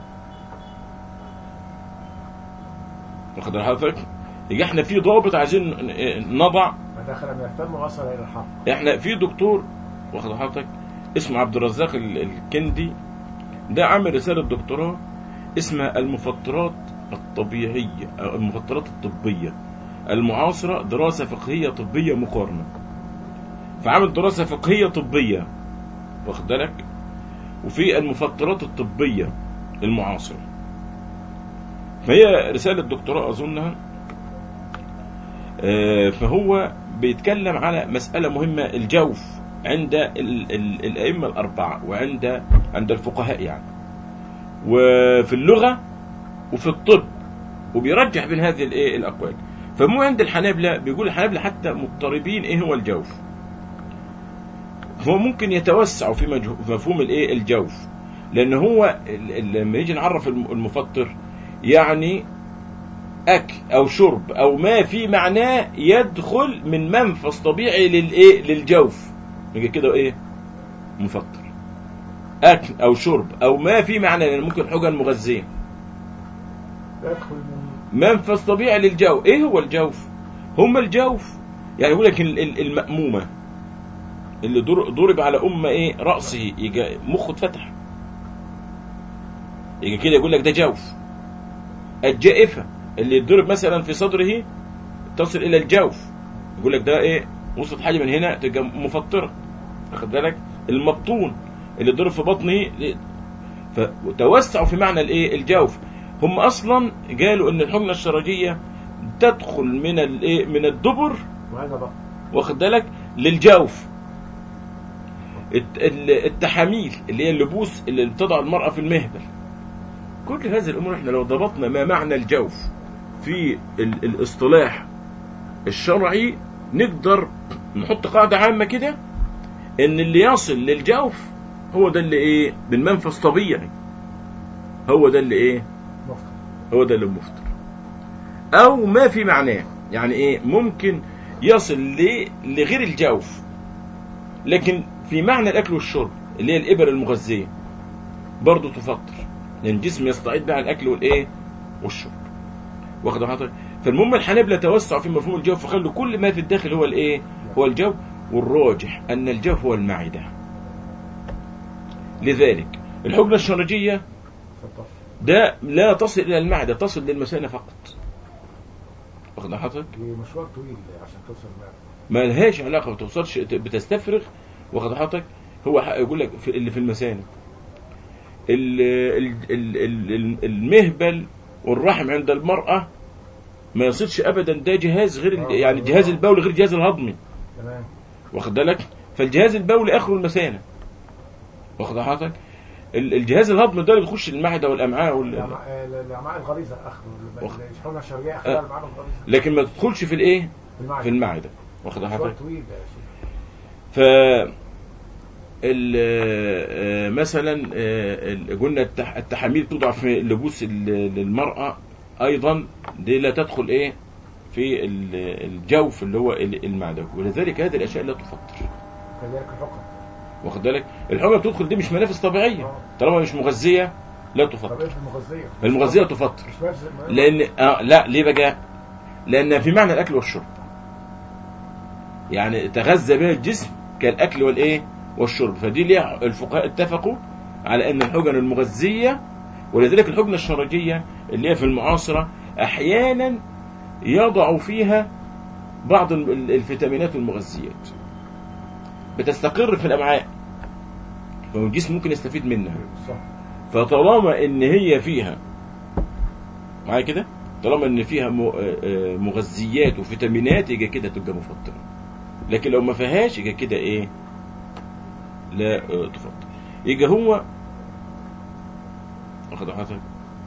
واخد بال حضرتك يبقى احنا في ضابط عايزين ن- نضع ما دخل من الفم وصل الى الحق احنا في دكتور واخد بال حضرتك اسمه عبد الرزاق ال- الكندي ده عامل رسالة دكتوراه اسمها المفطرات الطبيعية أو المفطرات الطبية المعاصرة دراسة فقهية طبية مقارنة فعامل دراسة فقهية طبية واخد بالك وفي المفطرات الطبية المعاصرة فهي رسالة دكتوراه أظنها آه، فهو بيتكلم على مسألة مهمة الجوف عند ال ال الأئمة الأربعة وعند عند الفقهاء يعني وفي اللغة وفي الطب وبيرجح بين هذه الايه الأقوال فمو عند الحنابلة بيقول الحنابلة حتى مضطربين ايه هو الجوف هو ممكن يتوسع في مجهو- في مفهوم الايه الجوف لان هو ال- ال- لما يجي نعرف الم- المفطر يعني اكل او شرب او ما في معناه يدخل من منفذ طبيعي للايه للجوف يبقى كده ايه مفطر اكل او شرب او ما في معنى لان ممكن حجن مغذيه يدخل من منفذ طبيعي للجوف ايه هو الجوف هم الجوف يعني يقول لك ال- ال- المأمومة اللي ضر- ضرب على أم ايه رأسه يجي مخه اتفتح يجي كده يقول لك ده جوف الجائفة اللي يضرب مثلا في صدره تصل إلى الجوف يقول لك ده ايه وصلت حاجة من هنا تبقى مفطرة واخد بالك المبطون اللي ضرب في بطنه فتوسعوا في معنى الايه الجوف هم اصلا قالوا ان الحقنه الشرجيه تدخل من الايه من الدبر وهذا بقى واخد بالك للجوف الت- ال- التحاميل اللي هي اللبوس اللي بتضع المرأة في المهبل كل هذه الأمور احنا لو ضبطنا ما معنى الجوف في ال- الاصطلاح الشرعي نقدر نحط قاعدة عامة كده ان اللي يصل للجوف هو ده اللي ايه بالمنفذ طبيعي هو ده اللي ايه مفطر هو ده اللي مفطر او ما في معناه يعني ايه ممكن يصل ل- لغير الجوف لكن في معنى الاكل والشرب اللي هي الابر المغذيه برضه تفطر لان الجسم يستعيد بقى الاكل والايه والشرب واخد حضرتك فالمهم الحنابلة توسعوا في مفهوم الجوف فخلوا كل ما في الداخل هو الايه هو الجوف والراجح ان الجوف هو المعده لذلك الحجنه الشرجيه فالطف ده لا تصل الى المعده تصل للمثانه فقط واخد حضرتك دي مشوار طويل عشان توصل المعدة ما لهاش علاقه ما توصلش بتستفرغ واخد حضرتك هو ح- يقول لك في اللي في المثانه ال- ال- ال- ال- المهبل والرحم عند المراه ما يصلش ابدا ده جهاز غير ال- يعني جهاز البول غير الجهاز الهضمي تمام واخد بالك فالجهاز البولي اخره المثانه واخد حضرتك ال- الجهاز الهضمي ده اللي بيخش المعده والامعاء وال... الأمع- الأمعاء الغليظة آخره واخد. الشحونة الشرجية آخرها آه. الأمعاء الغليظة لكن ما تدخلش في الايه في المعدة في المعده واخد مشوار حضرتك طويل ده يا شيخ ف ال- آه، مثلا آه، ال- قلنا التح- التحاميل توضع في لبوس ال- للمرأة أيضا دي لا تدخل إيه في ال- الجوف اللي هو ال- المعدة ولذلك هذه الأشياء لا تفطر كذلك الحكم واخد بالك الحمى بتدخل دي مش منافس طبيعية طالما مش مغذية لا طب تفطر ايه في المغذية؟ المغذية تفطر مش بس لان آه لا ليه بقى لان في معنى الاكل والشرب يعني تغذى بها الجسم كالاكل والايه والشرب فدي ليه الفقهاء اتفقوا على ان الحجن المغذيه ولذلك الحجنه الشرجيه اللي هي في المعاصره احيانا يضع فيها بعض ال- ال- الفيتامينات والمغذيات بتستقر في الامعاء فالجسم ممكن يستفيد منها صح فطالما ان هي فيها معايا كده طالما ان فيها م- آه، آه، مغذيات وفيتامينات يبقى كده تبقى مفطره لكن لو ما فيهاش يبقى كده ايه لا آه، تفطر يبقى هو واخد حضرتك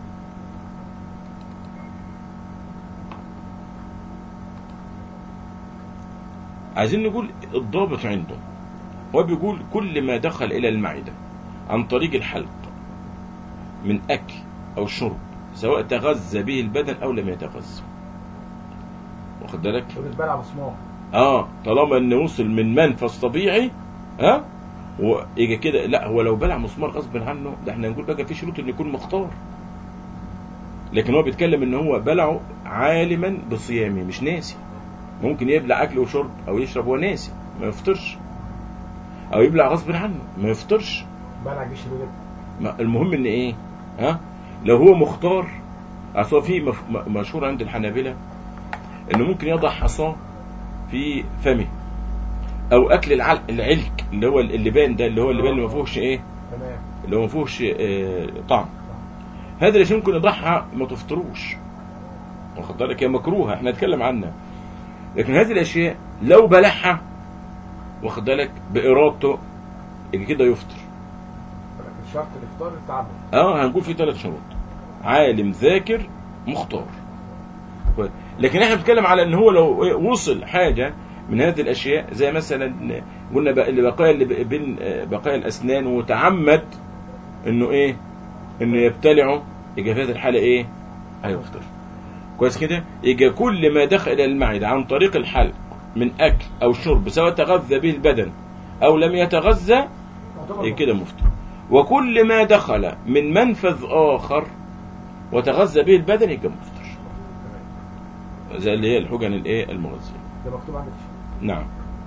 عايزين نقول الضابط عنده هو بيقول كل ما دخل الى المعده عن طريق الحلق من أكل أو شرب سواء تغذى به البدن أو لم يتغذى واخد بالك وبتبلع مسمار اه طالما ان وصل من منفذ طبيعي ها ويجي كده لا هو لو بلع مسمار غصب عنه ده احنا نقول بقى في شروط انه يكون مختار لكن هو بيتكلم ان هو بلعه عالما بصيامه مش ناسي ممكن يبلع اكل وشرب او يشرب وهو ناسي ما يفطرش او يبلع غصب عنه ما يفطرش بلع جيش الولد ما- المهم ان ايه ها لو هو مختار اصل هو في مف- م- مشهور عند الحنابلة انه ممكن يضع حصاه في فمه او اكل العلق العلك اللي هو اللبان ده اللي هو اللبان اللي ما فيهوش ايه تمام اللي هو ما فيهوش آه طعم هذا الاشياء ممكن يضعها ما تفطروش واخد بالك هي مكروهه احنا نتكلم عنها لكن هذه الاشياء لو بلعها واخد بالك بارادته يبقى كده يفطر لكن شرط الافطار التعبد اه هنقول في ثلاث شروط عالم ذاكر مختار كويس. لكن احنا بنتكلم على ان هو لو إيه وصل حاجه من هذه الاشياء زي مثلا قلنا بقى اللي بقايا اللي ب- بين آه، بقايا الاسنان وتعمد انه ايه انه يبتلعه يبقى في هذه الحاله ايه هيفطر كويس كده يبقى كل ما دخل الى المعده عن طريق الحلق من اكل او شرب سواء تغذى به البدن او لم يتغذى يعتبر إيه كده مفطر وكل ما دخل من منفذ آخر وتغذى به البدن يبقى مفطر تمام. زي اللي هي الحجن الايه المغذية ده مكتوب عندك نعم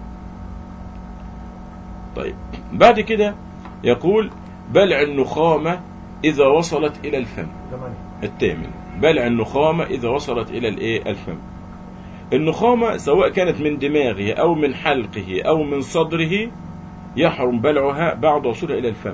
طيب بعد كده يقول بلع النخامة إذا وصلت إلى الفم ثمانية الثامن بلع النخامة إذا وصلت إلى الإيه الفم النخامة سواء كانت من دماغه أو من حلقه أو من صدره يحرم بلعها بعد وصولها إلى الفم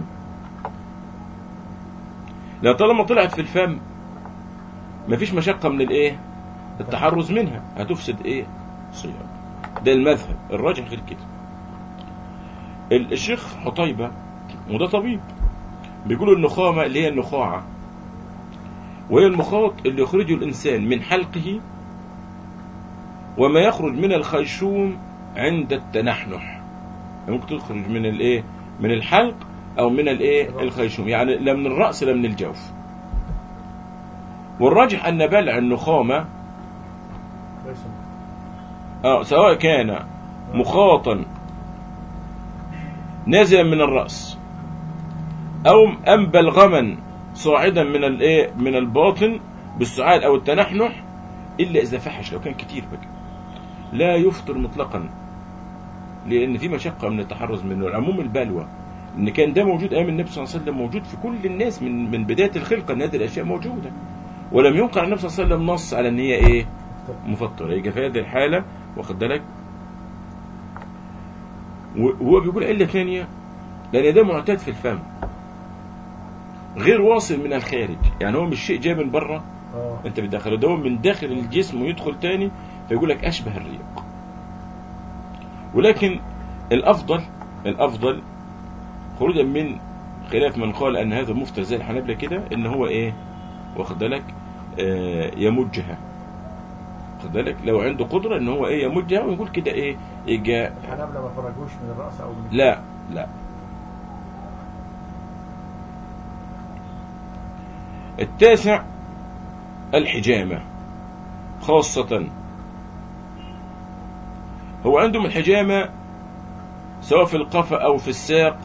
لا طالما طلعت في الفم مفيش مشقة من الإيه التحرز منها هتفسد إيه صيام ده المذهب الراجح غير كده ال- الشيخ حطيبة وده طبيب بيقولوا النخامة اللي هي النخاعة وهي المخاط اللي يخرجه الإنسان من حلقه وما يخرج من الخيشوم عند التنحنح ممكن تخرج من الايه من الحلق او من الايه الخيشوم يعني لا من الراس لا من الجوف والراجح ان بلع النخامه ليس آه سواء كان مخاطا نازلا من الراس او ام بلغما صاعدا من الايه من الباطن بالسعال او التنحنح الا اذا فحش لو كان كتير بقى لا يفطر مطلقا لان في مشقه من التحرز منه عموم البلوى ان كان ده موجود ايام النبي صلى الله عليه وسلم موجود في كل الناس من من بدايه الخلقه ان هذه الاشياء موجوده ولم ينقل عن النبي صلى الله عليه وسلم نص على ان هي ايه مفطر يجي في هذه الحاله واخد بالك وهو بيقول عله ثانيه لان ده معتاد في الفم غير واصل من الخارج يعني هو مش شيء جاي من بره اه انت بتدخله ده هو من داخل الجسم ويدخل تاني فيقول لك اشبه الريق ولكن الافضل الافضل خروجا من خلاف من قال ان هذا مفطر زي الحنابلة كده ان هو ايه واخد بالك آه يمجها واخد بالك لو عنده قدرة ان هو ايه يمجها ويقول كده ايه يجا الحنابلة ما فرجوش من الرأس أو من لا لا التاسع الحجامة خاصة هو عندهم الحجامة سواء في القفا أو في الساق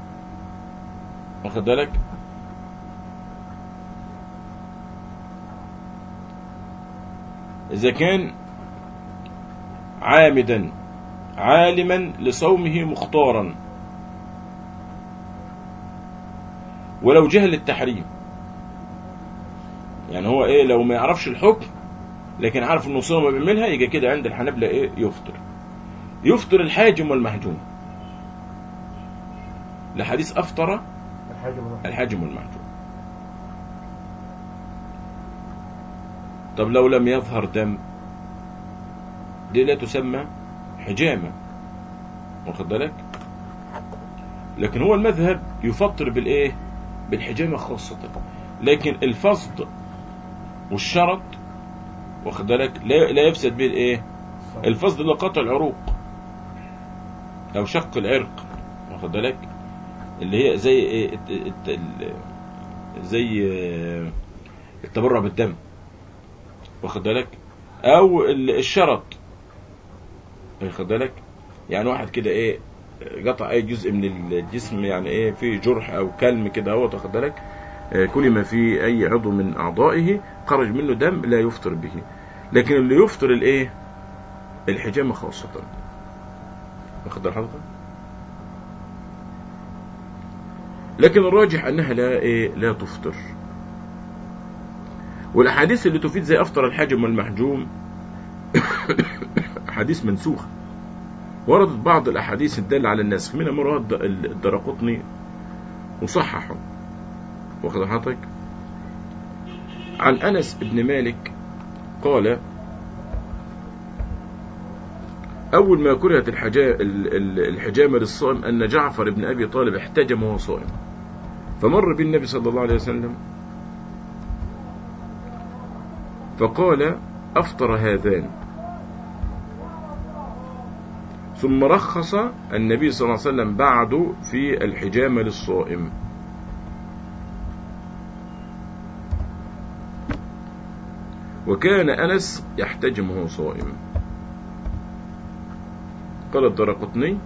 واخد بالك إذا كان عامدا عالما لصومه مختارا ولو جهل التحريم يعني هو ايه لو ما يعرفش الحكم لكن عارف انه صوم بيعملها يجي كده عند الحنابلة ايه يفطر يفطر الحاجم والمحجوم لحديث افطر الحاجة من الحاجم والمحجوم طب لو لم يظهر دم دي لا تسمى حجامة واخد بالك لكن هو المذهب يفطر بالايه بالحجامة خاصة لكن الفصد والشرط واخد بالك لا, لا يفسد به الايه الفصد اللي قطع العروق او شق العرق واخد بالك اللي هي زي ايه الت- الت- ال- زي آه، التبرع بالدم واخد بالك او ال- الشرط واخد بالك يعني واحد كده ايه قطع اي جزء من الجسم يعني ايه في جرح او كلم كده اهوت واخد بالك آه، كل ما في اي عضو من اعضائه خرج منه دم لا يفطر به لكن اللي يفطر الايه الحجامه خاصه واخد بال حضرتك لكن الراجح انها لا ايه لا تفطر والاحاديث اللي تفيد زي افطر الحاجم والمحجوم احاديث منسوخه وردت بعض الاحاديث الداله على النسخ منها مراد الدرقطني وصححه واخد بال حضرتك عن انس بن مالك قال أول ما كرهت الحجا... ال- ال- الحجامة للصائم أن جعفر بن أبي طالب احتجم وهو صائم فمر بالنبي صلى الله عليه وسلم فقال أفطر هذان ثم رخص النبي صلى الله عليه وسلم بعد في الحجامة للصائم وكان أنس يحتجم وهو صائم قال الدرقطني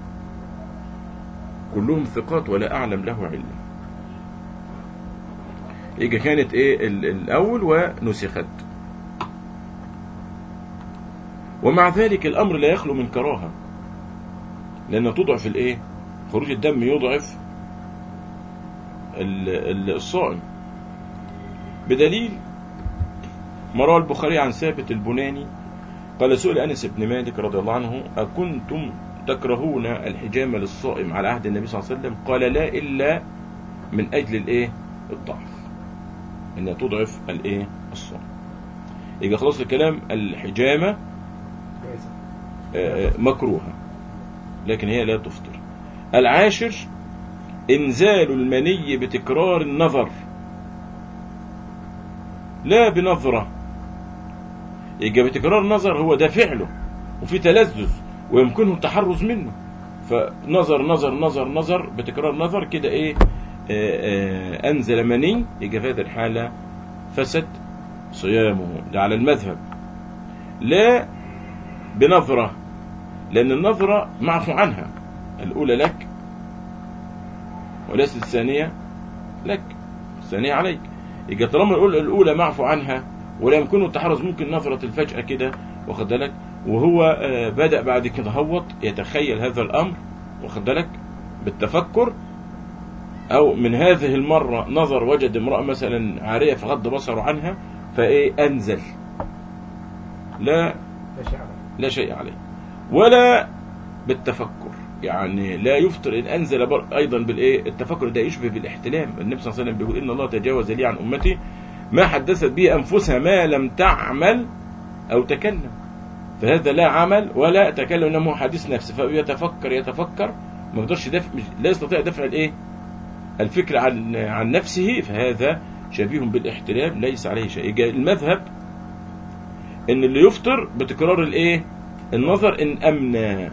كلهم ثقات ولا أعلم له علم يجي كانت ايه ال- الأول ونسخت ومع ذلك الأمر لا يخلو من كراهة لأن تضعف الايه خروج الدم يضعف ال- ال- الصائم بدليل ما روى البخاري عن ثابت البناني قال سئل أنس بن مالك رضي الله عنه أكنتم تكرهون الحجامة للصائم على عهد النبي صلى الله عليه وسلم قال لا إلا من أجل الإيه الضعف إنها تضعف الإيه الصائم يبقى خلاص الكلام الحجامة جائزة آه، مكروهة لكن هي لا تفطر العاشر إنزال المني بتكرار النظر لا بنظرة يبقى بتكرار النظر هو ده فعله وفي تلذذ ويمكنه التحرز منه فنظر نظر نظر نظر بتكرار نظر كده ايه آه، آه، انزل مني يبقى في هذه الحالة فسد صيامه ده على المذهب لا بنظرة لأن النظرة معفو عنها الأولى لك وليست الثانية لك الثانية عليك يبقى طالما الأولى الأولى معفو عنها ولا يمكنه التحرز ممكن نظرة الفجأة كده واخد بالك وهو آه، بدأ بعد كده هوط يتخيل هذا الأمر واخد بالك بالتفكر أو من هذه المرة نظر وجد امرأة مثلا عارية فغض بصره عنها فإيه أنزل لا لا شيء عليه لا شيء عليه ولا بالتفكر يعني لا يفطر ان انزل بر ايضا بالايه التفكر ده يشبه بالاحتلام النبي صلى الله عليه وسلم بيقول ان الله تجاوز لي عن امتي ما حدثت به انفسها ما لم تعمل او تكلم فهذا لا عمل ولا تكلم انما هو حديث نفس فيتفكر يتفكر ما يقدرش دفع مش- لا يستطيع دفع الايه الفكر عن عن نفسه فهذا شبيه بالاحتلام ليس عليه شيء يبقى المذهب ان اللي يفطر بتكرار الايه النظر ان امنى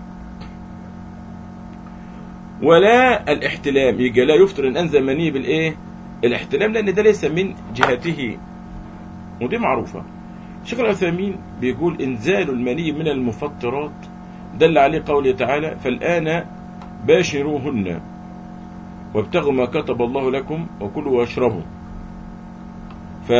ولا الاحتلام يبقى لا يفطر ان انزل مني بالايه الاحتلام لان ده ليس من جهته ودي معروفه شيخ العثيمين بيقول انزال المني من المفطرات دل عليه قوله تعالى فالان باشروهن وابتغوا ما كتب الله لكم وكلوا واشربوا ف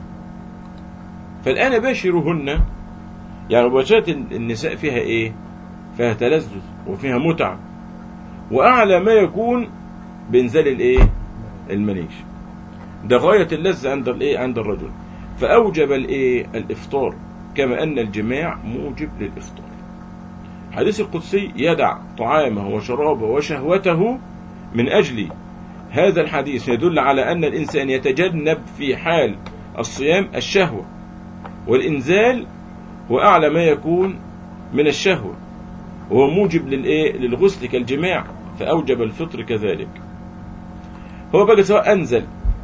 فالآن باشروهن يعني مباشرة النساء فيها إيه؟ فيها تلذذ وفيها متعة وأعلى ما يكون بإنزال الإيه؟ المنيش ده غاية اللذة عند الإيه؟ عند الرجل فأوجب الإيه؟ الإفطار كما أن الجماع موجب للإفطار حديث القدسي يدع طعامه وشرابه وشهوته من أجل هذا الحديث يدل على أن الإنسان يتجنب في حال الصيام الشهوة والإنزال هو أعلى ما يكون من الشهوة وهو موجب للإيه للغسل كالجماع فأوجب الفطر كذلك هو بقى سواء أنزل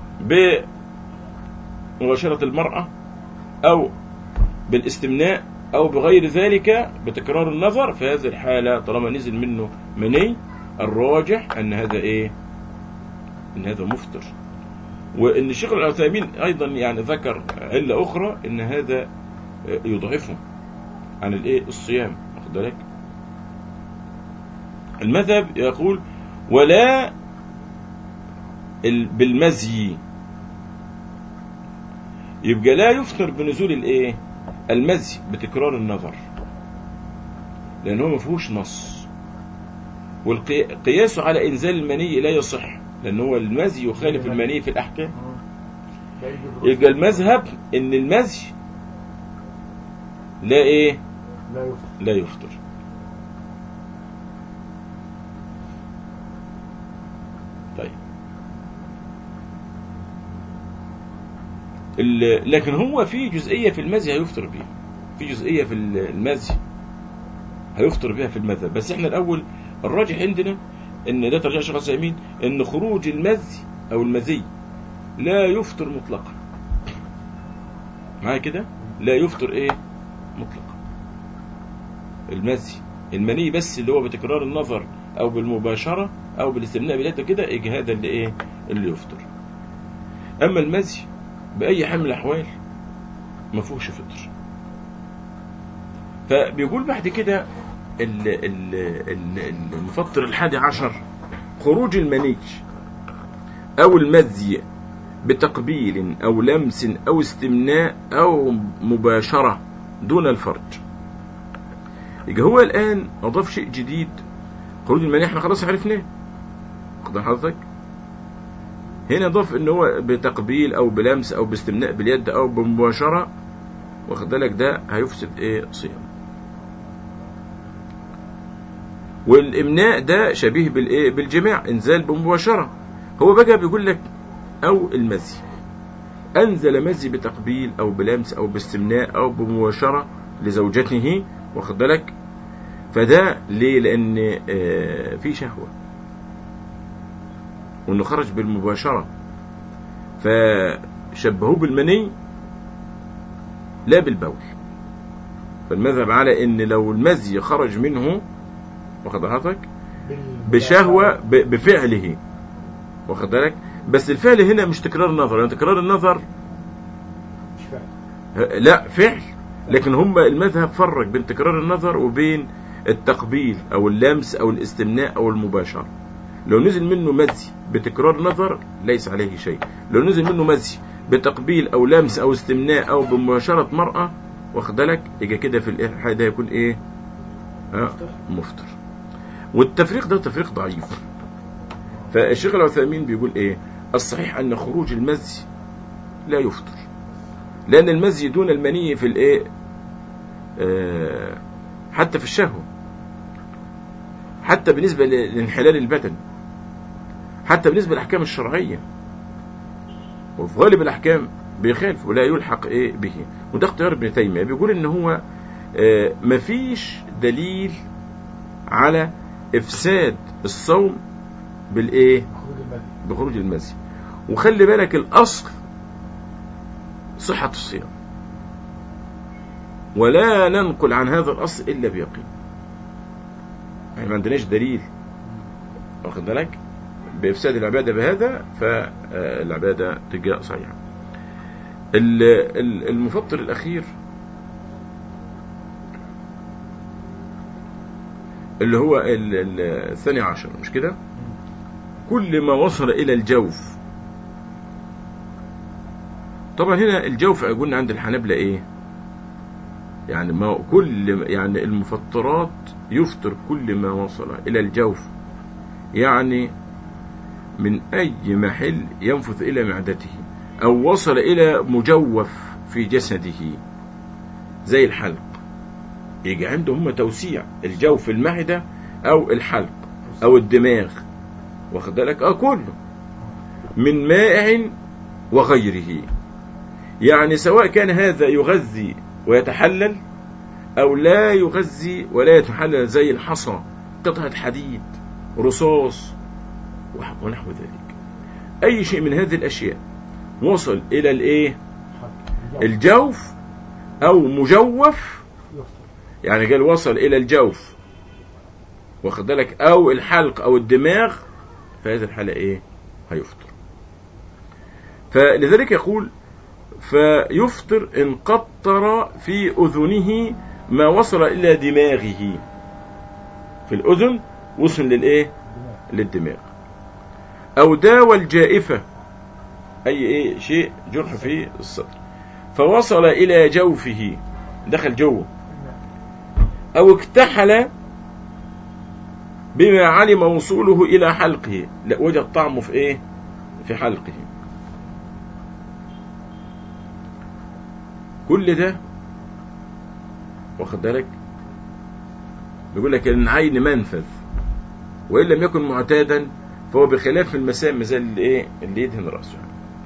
بمباشرة المرأة أو بالاستمناء أو بغير ذلك بتكرار النظر في هذه الحالة طالما نزل منه مني الراجح أن هذا إيه أن هذا مفطر وأن الشيخ العثيمين أيضا يعني ذكر علة أخرى أن هذا يضعفه عن الإيه الصيام واخد بالك المذهب يقول ولا ال- بالمزي يبقى لا يفطر بنزول الايه المزي بتكرار النظر لان هو ما فيهوش نص والقياس على انزال المني لا يصح لان هو المزي يخالف المني في الاحكام لا يجي بالرسل. يبقى المذهب ان المزي لا ايه لا يفطر لا يفطر طيب ال- لكن هو في جزئية في المزي هيفطر بيها في جزئية في ال- المزي هيفطر بها في المذهب بس احنا الأول الراجح عندنا ان ده ترجيح الشيخ العثيمين ان خروج المزي او المزي لا يفطر مطلقا معايا كده لا يفطر ايه مطلقا المزي المني بس اللي هو بتكرار النظر او بالمباشره او بالاستمناء باليد كده يجي هذا اللي ايه اللي يفطر اما المزي باي حال من الاحوال ما فيهوش فطر فبيقول بعد كده ال- ال- ال- المفطر الحادي عشر خروج المني او المزي بتقبيل او لمس او استمناء او مباشره دون الفرج يبقى هو الان اضاف شيء جديد خروج المني احنا خلاص عرفناه واخد بال حضرتك هنا ضاف ان هو بتقبيل او بلمس او باستمناء باليد او بمباشره واخد بالك ده هيفسد ايه صيام والامناء ده شبيه بالايه بالجماع انزال بمباشره هو بقى بيقول لك او المزي انزل مزي بتقبيل او بلمس او باستمناء او بمباشره لزوجته واخد بالك فده ليه لان آه، في شهوه وانه خرج بالمباشره فشبهوه بالمني لا بالبول فالمذهب على ان لو المزي خرج منه واخد حضرتك بال- بشهوه ب- بفعله واخد بالك بس الفعل هنا مش تكرار النظر يعني تكرار النظر مش فاهم ه- لا فعل لكن هم المذهب فرق بين تكرار النظر وبين التقبيل او اللمس او الاستمناء او المباشره لو نزل منه مزي بتكرار نظر ليس عليه شيء لو نزل منه مزي بتقبيل او لمس او استمناء او بمباشره مراه واخد بالك يبقى كده في الحال ده يكون ايه ها مفطر. مفطر والتفريق ده تفريق ضعيف فالشيخ العثيمين بيقول ايه الصحيح ان خروج المزي لا يفطر لان المزي دون المني في الايه آه حتى في الشهوه حتى بالنسبه ل- لانحلال البدن حتى بالنسبه للاحكام الشرعيه وفي غالب الاحكام بيخالف ولا يلحق ايه به وده اختيار ابن تيميه بيقول ان هو آه مفيش دليل على افساد الصوم بالايه خروج المدي بخروج المزي وخلي بالك الاصل صحة الصيام ولا ننقل عن هذا الاصل الا بيقين يعني ما عندناش دليل واخد بالك بافساد العباده بهذا فالعباده تبقى صحيحه ال- ال- المفطر الاخير اللي هو ال- ال- الثاني عشر مش كده كل ما وصل إلى الجوف طبعا هنا الجوف قلنا عند الحنابلة إيه يعني ما كل يعني المفطرات يفطر كل ما وصل إلى الجوف يعني من أي محل ينفذ إلى معدته أو وصل إلى مجوف في جسده زي الحلق يجي عندهم هم توسيع الجوف المعدة أو الحلق أو الدماغ واخد بالك اه كله من مائع وغيره يعني سواء كان هذا يغذي ويتحلل او لا يغذي ولا يتحلل زي الحصى قطعة حديد رصاص وح- ونحو ذلك اي شيء من هذه الاشياء وصل الى الايه حق. الجوف او مجوف يفطر يعني قال وصل الى الجوف واخد بالك او الحلق او الدماغ في هذه الحالة ايه هيفطر فلذلك يقول فيفطر ان قطر في اذنه ما وصل الى دماغه في الاذن وصل للايه دماغ للدماغ او داوى الجائفة اي ايه شيء جرح في الصدر فوصل الى جوفه دخل جوه أو اكتحل بما علم وصوله إلى حلقه لا وجد طعمه في إيه في حلقه كل ده واخد بالك بيقول لك ان عين منفذ وان لم يكن معتادا فهو بخلاف المسام زي اللي ايه اللي يدهن راسه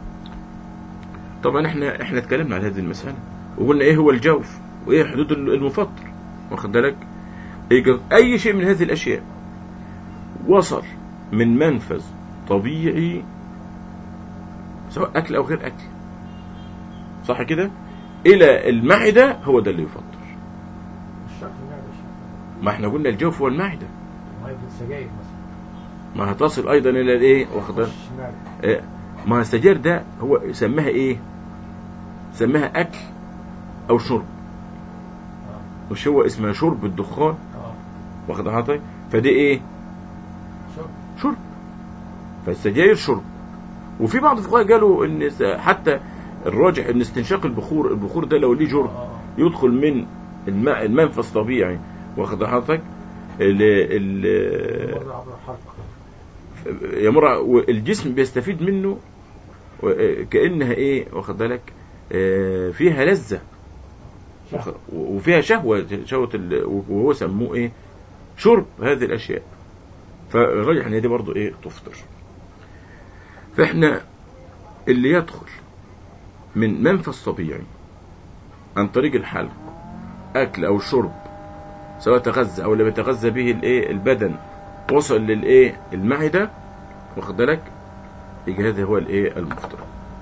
طبعا احنا احنا اتكلمنا عن هذه المساله وقلنا ايه هو الجوف وايه حدود المفطر واخد بالك يجي اي شيء من هذه الاشياء وصل من منفذ طبيعي سواء اكل او غير اكل صح كده الى المعده هو ده اللي يفطر الشكل يعني ما احنا قلنا الجوف هو المعدة ما يبدو السجاير مثلا ما هتصل ايضا الى الايه واخد بالك؟ خش معدة. آه، ما السجاير ده هو سماها ايه سماها اكل او شرب اه مش هو اسمها شرب الدخان اه واخد حضرتك فدي ايه شرب شرب فالسجاير شرب وفي بعض الفقهاء قالوا ان س- حتى الراجح ان استنشاق البخور البخور ده لو ليه جرم اه يدخل من الماء المنفذ طبيعي واخد حضرتك ال ال مرة عبر الحرف يمر والجسم بيستفيد منه و- كانها ايه واخد بالك آه، فيها لذه شهر وفيها شهوه شهوه ال- وهو سموه ايه شرب هذه الاشياء فالراجح ان دي برضو ايه تفطر فاحنا اللي يدخل من منفذ طبيعي عن طريق الحلق اكل او شرب سواء تغذى او اللي بيتغذى به الايه البدن وصل للايه المعده واخد بالك يجي هذا هو الايه المفطر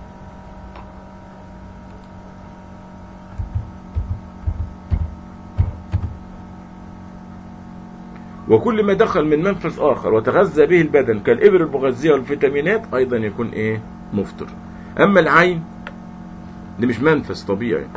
وكل ما دخل من منفذ آخر وتغذى به البدن كالإبر المغذية والفيتامينات أيضا يكون إيه مفطر أما العين دي مش منفذ طبيعي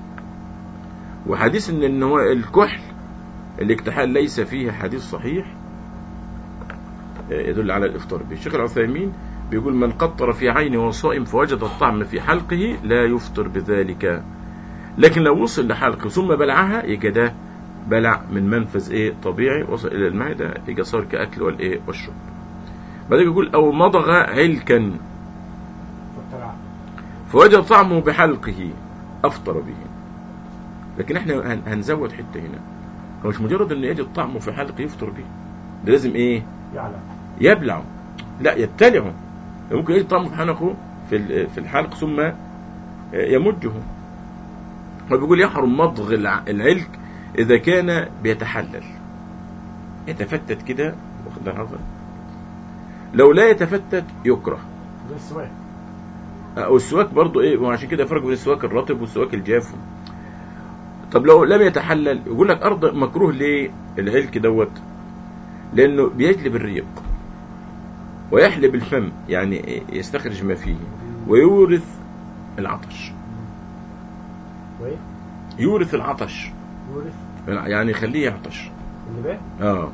وحديث إن إن هو الكحل الاكتحال ليس فيه حديث صحيح آه، يدل على الإفطار به الشيخ العثيمين بيقول من قطر في عينه وهو صائم فوجد الطعم في حلقه لا يفطر بذلك لكن لو وصل لحلقه ثم بلعها يبقى ده بلع من منفذ ايه طبيعي وصل الى المعده يبقى صار كاكل والايه والشرب بعدين يقول او مضغ علكا فطلع فوجد طعمه بحلقه افطر به لكن احنا هن- هنزود حته هنا هو مش مجرد ان يجد طعمه في حلقه يفطر به ده لازم ايه يعلم يبلعه لا يبتلعه ممكن يجد طعمه في حلقه في ال- في الحلق ثم يمجه هو بيقول يحرم مضغ الع- العلك اذا كان بيتحلل يتفتت كده واخد بالك حضرتك؟ لو لا يتفتت يكره زي السواك او السواك برضو ايه وعشان كده فرق بين السواك الرطب والسواك الجاف طب لو لم يتحلل يقول لك ارض مكروه ليه العلك دوت لانه بيجلب الريق ويحلب الفم يعني يستخرج ما فيه ويورث العطش وايه يورث العطش يورث يعني يخليه يعطش اللبان اه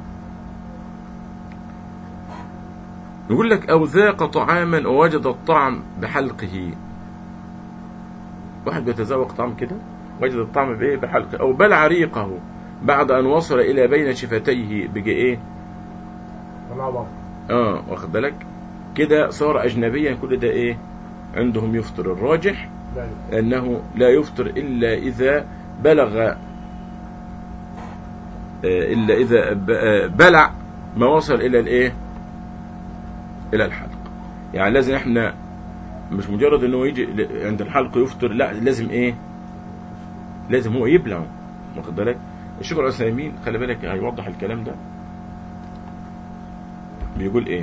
يقول لك او ذاق طعاما ووجد الطعم بحلقه واحد بيتذوق طعم كده وجد الطعم بايه بحلقه او بلع ريقه بعد ان وصل الى بين شفتيه بقى ايه طلعوا بره اه واخد بالك كده صار اجنبيا كل ده ايه عندهم يفطر الراجح لا أنه لا يفطر إلا إذا بلغ آه، إلا إذا ب- آه، بلع ما وصل إلى الإيه؟ إلى الحلق. يعني لازم إحنا مش مجرد إنه يجي ل- عند الحلق يفطر لا لازم إيه؟ لازم هو يبلع واخد بالك؟ الشيخ العثيمين خلي بالك هيوضح الكلام ده. بيقول إيه؟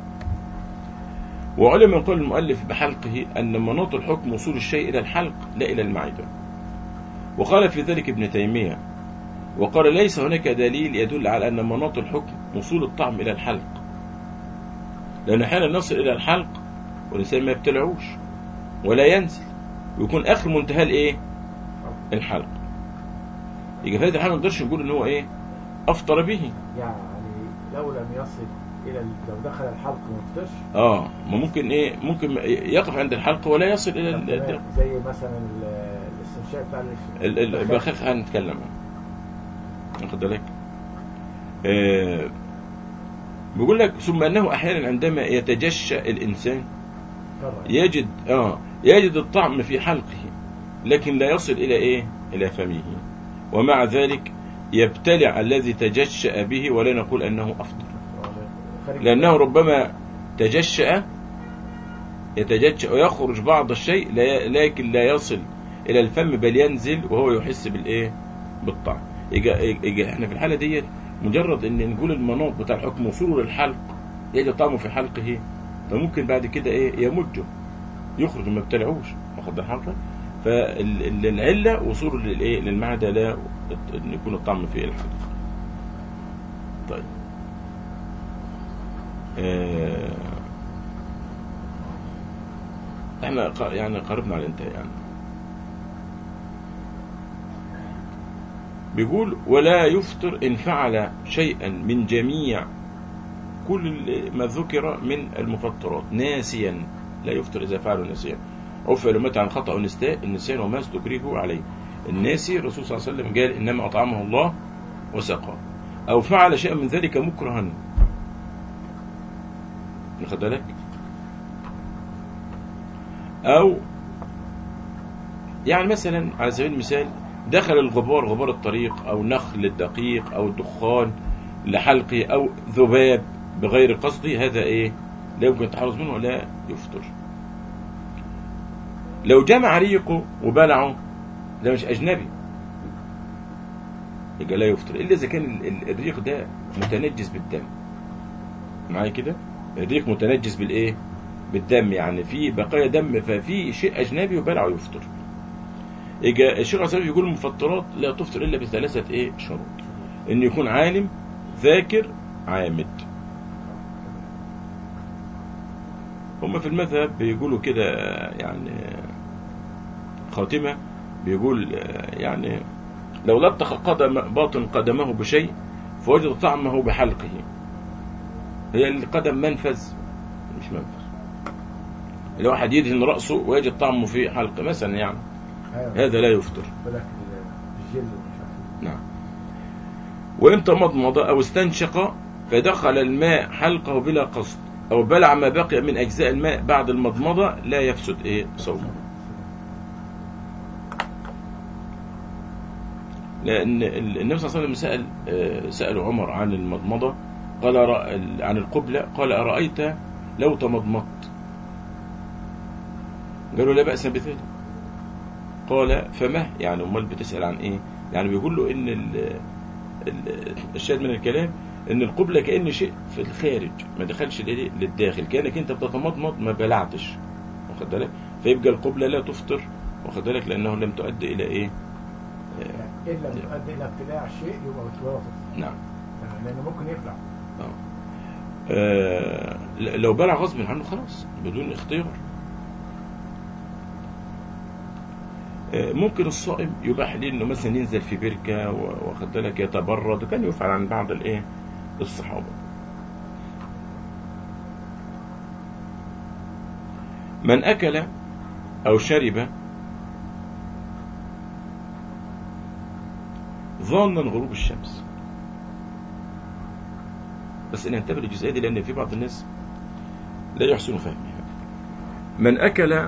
وعلم من قول المؤلف بحلقه أن مناط الحكم وصول الشيء إلى الحلق لا إلى المعدة وقال في ذلك ابن تيمية وقال ليس هناك دليل يدل على أن مناط الحكم وصول الطعم إلى الحلق لأن أحيانا نصل إلى الحلق والإنسان ما يبتلعوش ولا ينزل ويكون آخر منتهى الإيه؟ الحلق يبقى في هذه الحالة ما نقدرش نقول إن هو إيه؟ أفطر به يعني لو لم يصل الى ال- لو دخل الحلق ما يفطرش اه ما ممكن ايه ممكن يقف عند الحلق ولا يصل الى ال- تمام. زي مثلا ال- الاستنشاق بتاع الاس- ال- ال- البخاخ. بخاخ هنتكلم واخد بالك آه بيقول لك ثم انه احيانا عندما يتجشأ الانسان طبعا. يجد اه يجد الطعم في حلقه لكن لا يصل الى ايه الى فمه ومع ذلك يبتلع الذي تجشأ به ولا نقول انه افضل خارج لأنه ربما تجشأ يتجشأ ويخرج بعض الشيء لا- لكن لا يصل إلى الفم بل ينزل وهو يحس بالإيه؟ بالطعم. يجي يجي احنا في الحالة ديت مجرد إن نقول المناط بتاع الحكم وصوله للحلق يجي طعمه في حلقه فممكن بعد كده إيه؟ يمجه يخرج ما ابتلعوش واخد بال حضرتك؟ فالعلة وصوله للإيه؟ للمعدة لا إن يكون الطعم في الحلق. طيب آه، احنا ق- يعني قربنا على الانتهاء يعني بيقول ولا يفطر إن فعل شيئا من جميع كل ما ذكر من المفطرات ناسيا لا يفطر إذا فعله ناسيا أو فعل مات عن خطأ أو نسيان النسيان وما استكرهه عليه الناسي الرسول صلى الله عليه وسلم قال إنما أطعمه الله وسقاه أو فعل شيئا من ذلك مكرها واخد بالك أو يعني مثلا على سبيل المثال دخل الغبار غبار الطريق أو نخل الدقيق أو الدخان لحلقه أو ذباب بغير قصده هذا إيه لا يمكن التحرز منه ولا يفطر لو جمع ريقه وبلعه ده مش أجنبي يبقى لا يفطر إلا إذا كان ال- ال- الريق ده متنجس بالدم معايا كده الريق متنجس بالإيه بالدم يعني في بقايا دم ففي شيء أجنبي وبلعه يفطر يجي الشيخ عسلف يقول المفطرات لا تفطر إلا بثلاثة إيه شروط إن يكون عالم ذاكر عامد هم في المذهب بيقولوا كده يعني خاتمة بيقول يعني لو لطخ قدم باطن قدمه بشيء فوجد طعمه بحلقه هي القدم منفذ مش منفذ لو واحد يدهن رأسه ويجد طعمه في حلقه مثلا يعني ايوه هذا لا يفطر بالك الجل ومش عارف نعم وإن تمضمض أو استنشق فدخل الماء حلقه بلا قصد أو بلع ما بقي من أجزاء الماء بعد المضمضة لا يفسد إيه صومه لأن ال- النبي صلى الله عليه وسلم سأل آه، سأل عمر عن المضمضة قال رأ- عن القبلة قال أرأيت لو تمضمضت قالوا لا بأس بذلك قال فما يعني امال بتسأل عن ايه يعني بيقول له ان ال- ال- الشاهد من الكلام ان القبلة كأن شيء في الخارج ما دخلش لل- للداخل كأنك انت بتتمضمض ما بلعتش واخد بالك فيبقى القبلة لا تفطر واخد بالك لانه لم تؤدي الى ايه يعني ان لم تؤدي الى ابتلاع شيء يبقى متوافق نعم يعني لانه ممكن يبلع آه ل- لو بلع غصب عنه خلاص بدون اختيار آه، ممكن الصائم يباح ليه انه مثلا ينزل في بركه و- واخد بالك يتبرد وكان يفعل عن بعض الايه الصحابه من اكل او شرب ظانا غروب الشمس بس ننتبه للجزئيه دي لان في بعض الناس لا يحسن فهمها من اكل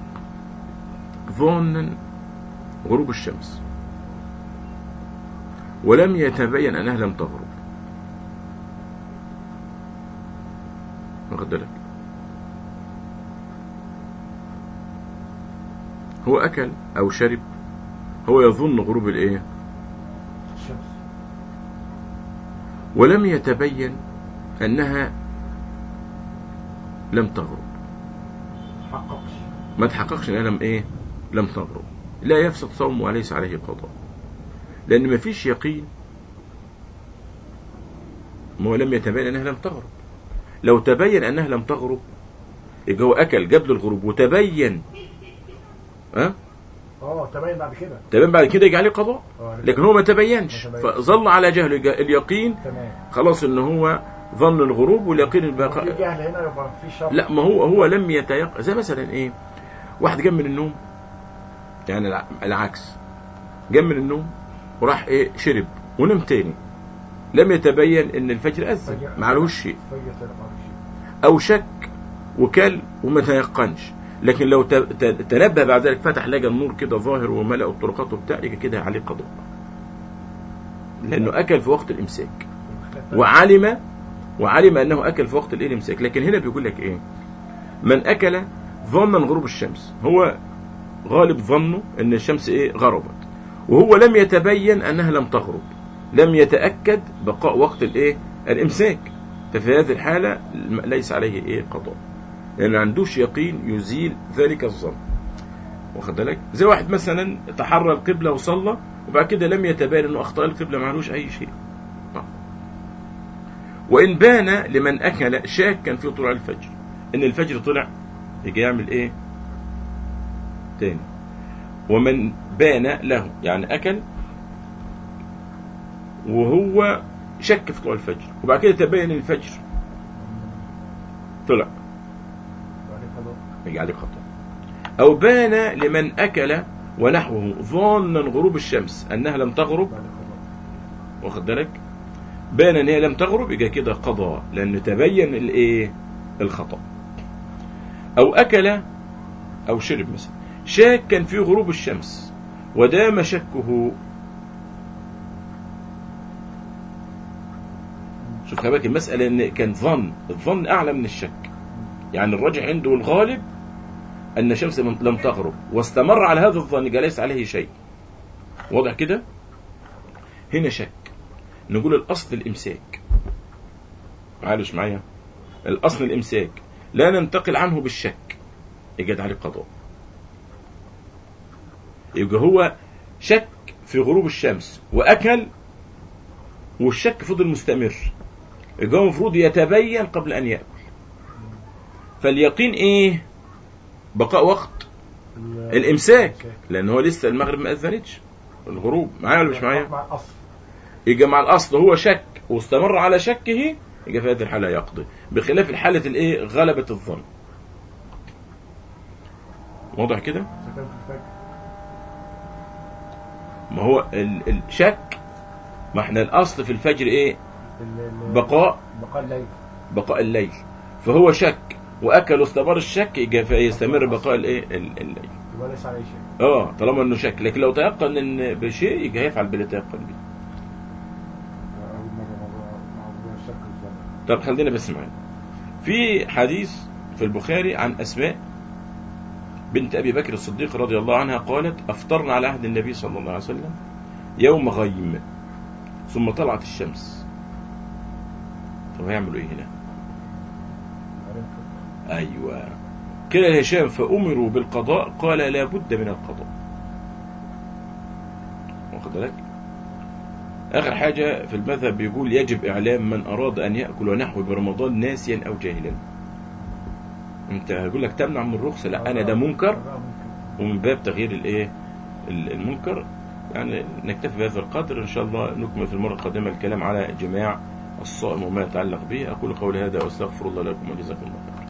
ظانا غروب الشمس ولم يتبين انها لم تغرب واخد بالك هو اكل او شرب هو يظن غروب الايه الشمس ولم يتبين انها لم تغرب حققش ما تحققش انها لم ايه لم تغرب لا يفسد صومه وليس عليه قضاء لان ما فيش يقين ما هو لم يتبين انها لم تغرب لو تبين انها لم تغرب يبقى هو اكل قبل الغروب وتبين ها اه تبين بعد كده تبين بعد كده يجي عليه قضاء اه لكن هو ما تبينش ما تبينش. فظل على جهله يبقى اليقين تمام خلاص ان هو ظن الغروب واليقين في البقاء جهل هنا يبقى في شر لا ما هو هو لم يتيقن زي مثلا ايه واحد قام من النوم يعني الع- العكس قام من النوم وراح ايه شرب ونام تاني لم يتبين ان الفجر اذن فجر. ما عليهوش شيء فجر طلع معلوش شيء. او شك وكل وما تيقنش لكن لو ت- ت- تنبه بعد ذلك فتح لقى النور كده ظاهر وملأ الطرقات وبتاع يبقى كده عليه قضاء لانه اكل في وقت الامساك وعلم وعلم انه اكل في وقت الايه الامساك لكن هنا بيقول لك ايه من اكل ظنا غروب الشمس هو غالب ظنه ان الشمس ايه غربت وهو لم يتبين انها لم تغرب لم يتاكد بقاء وقت الايه الامساك ففي هذه الحاله ليس عليه ايه قضاء لان ما عندوش يقين يزيل ذلك الظن واخد بالك زي واحد مثلا تحرى القبله وصلى وبعد كده لم يتبين انه اخطا القبله ما عليهوش اي شيء وإن بان لمن أكل شاكا في طلوع الفجر إن الفجر طلع يجي يعمل إيه تاني ومن بان له يعني أكل وهو شك في طلوع الفجر وبعد كده تبين الفجر طلع بعد خلاص يجي عليه خطأ أو بان لمن أكل ونحوه ظانا غروب الشمس أنها لم تغرب بعد خلاص واخد بالك بان ان هي لم تغرب يبقى كده قضاء لان تبين الايه الخطا او اكل او شرب مثلا شاكا في غروب الشمس ودام شكه شوف خلي بالك المساله ان كان ظن الظن اعلى من الشك يعني الراجح عنده الغالب ان الشمس لم تغرب واستمر على هذا الظن قال ليس عليه شيء واضح كده هنا شك نقول الأصل الإمساك معلش معايا الأصل الإمساك لا ننتقل عنه بالشك يجد عليه قضاء يبقى هو شك في غروب الشمس وأكل والشك فضل مستمر يبقى هو المفروض يتبين قبل أن يأكل فاليقين إيه بقاء وقت الإمساك لأن هو لسه المغرب ما أذنتش الغروب معايا ولا مش معايا مع الأصل يجي مع الاصل هو شك واستمر على شكه يجي في هذه الحاله يقضي بخلاف الحاله الايه غلبه الظن واضح كده سكن في الفجر ما هو ال- الشك ما احنا الاصل في الفجر ايه ال- ال- بقاء بقاء الليل بقاء الليل فهو شك واكل واستمر الشك يجي فيستمر بقاء الايه ال- الليل يبقى ليس عليه شيء اه طالما انه شك لكن لو تيقن ان بشيء يجي هيفعل باللي تيقن به أول مرة موضوع موضوع الشك والظن طب خلينا بس معانا في حديث في البخاري عن أسماء بنت أبي بكر الصديق رضي الله عنها قالت أفطرنا على عهد النبي صلى الله عليه وسلم يوم غيم ثم طلعت الشمس طب هيعملوا إيه هنا عرفت أيوة قيل هشام فأمروا بالقضاء قال لا بد من القضاء واخد بالك آخر حاجة في المذهب بيقول يجب إعلام من أراد أن يأكل ونحو برمضان ناسيا أو جاهلا أنت هقول لك تمنع من الرخصة لا أنا ده منكر آه، ممكن ومن باب تغيير الإيه ال- المنكر يعني نكتفي بهذا القدر إن شاء الله نكمل في المرة القادمة الكلام على جماع الصائم وما يتعلق به أقول قولي هذا وأستغفر الله لكم وجزاكم الله خيرا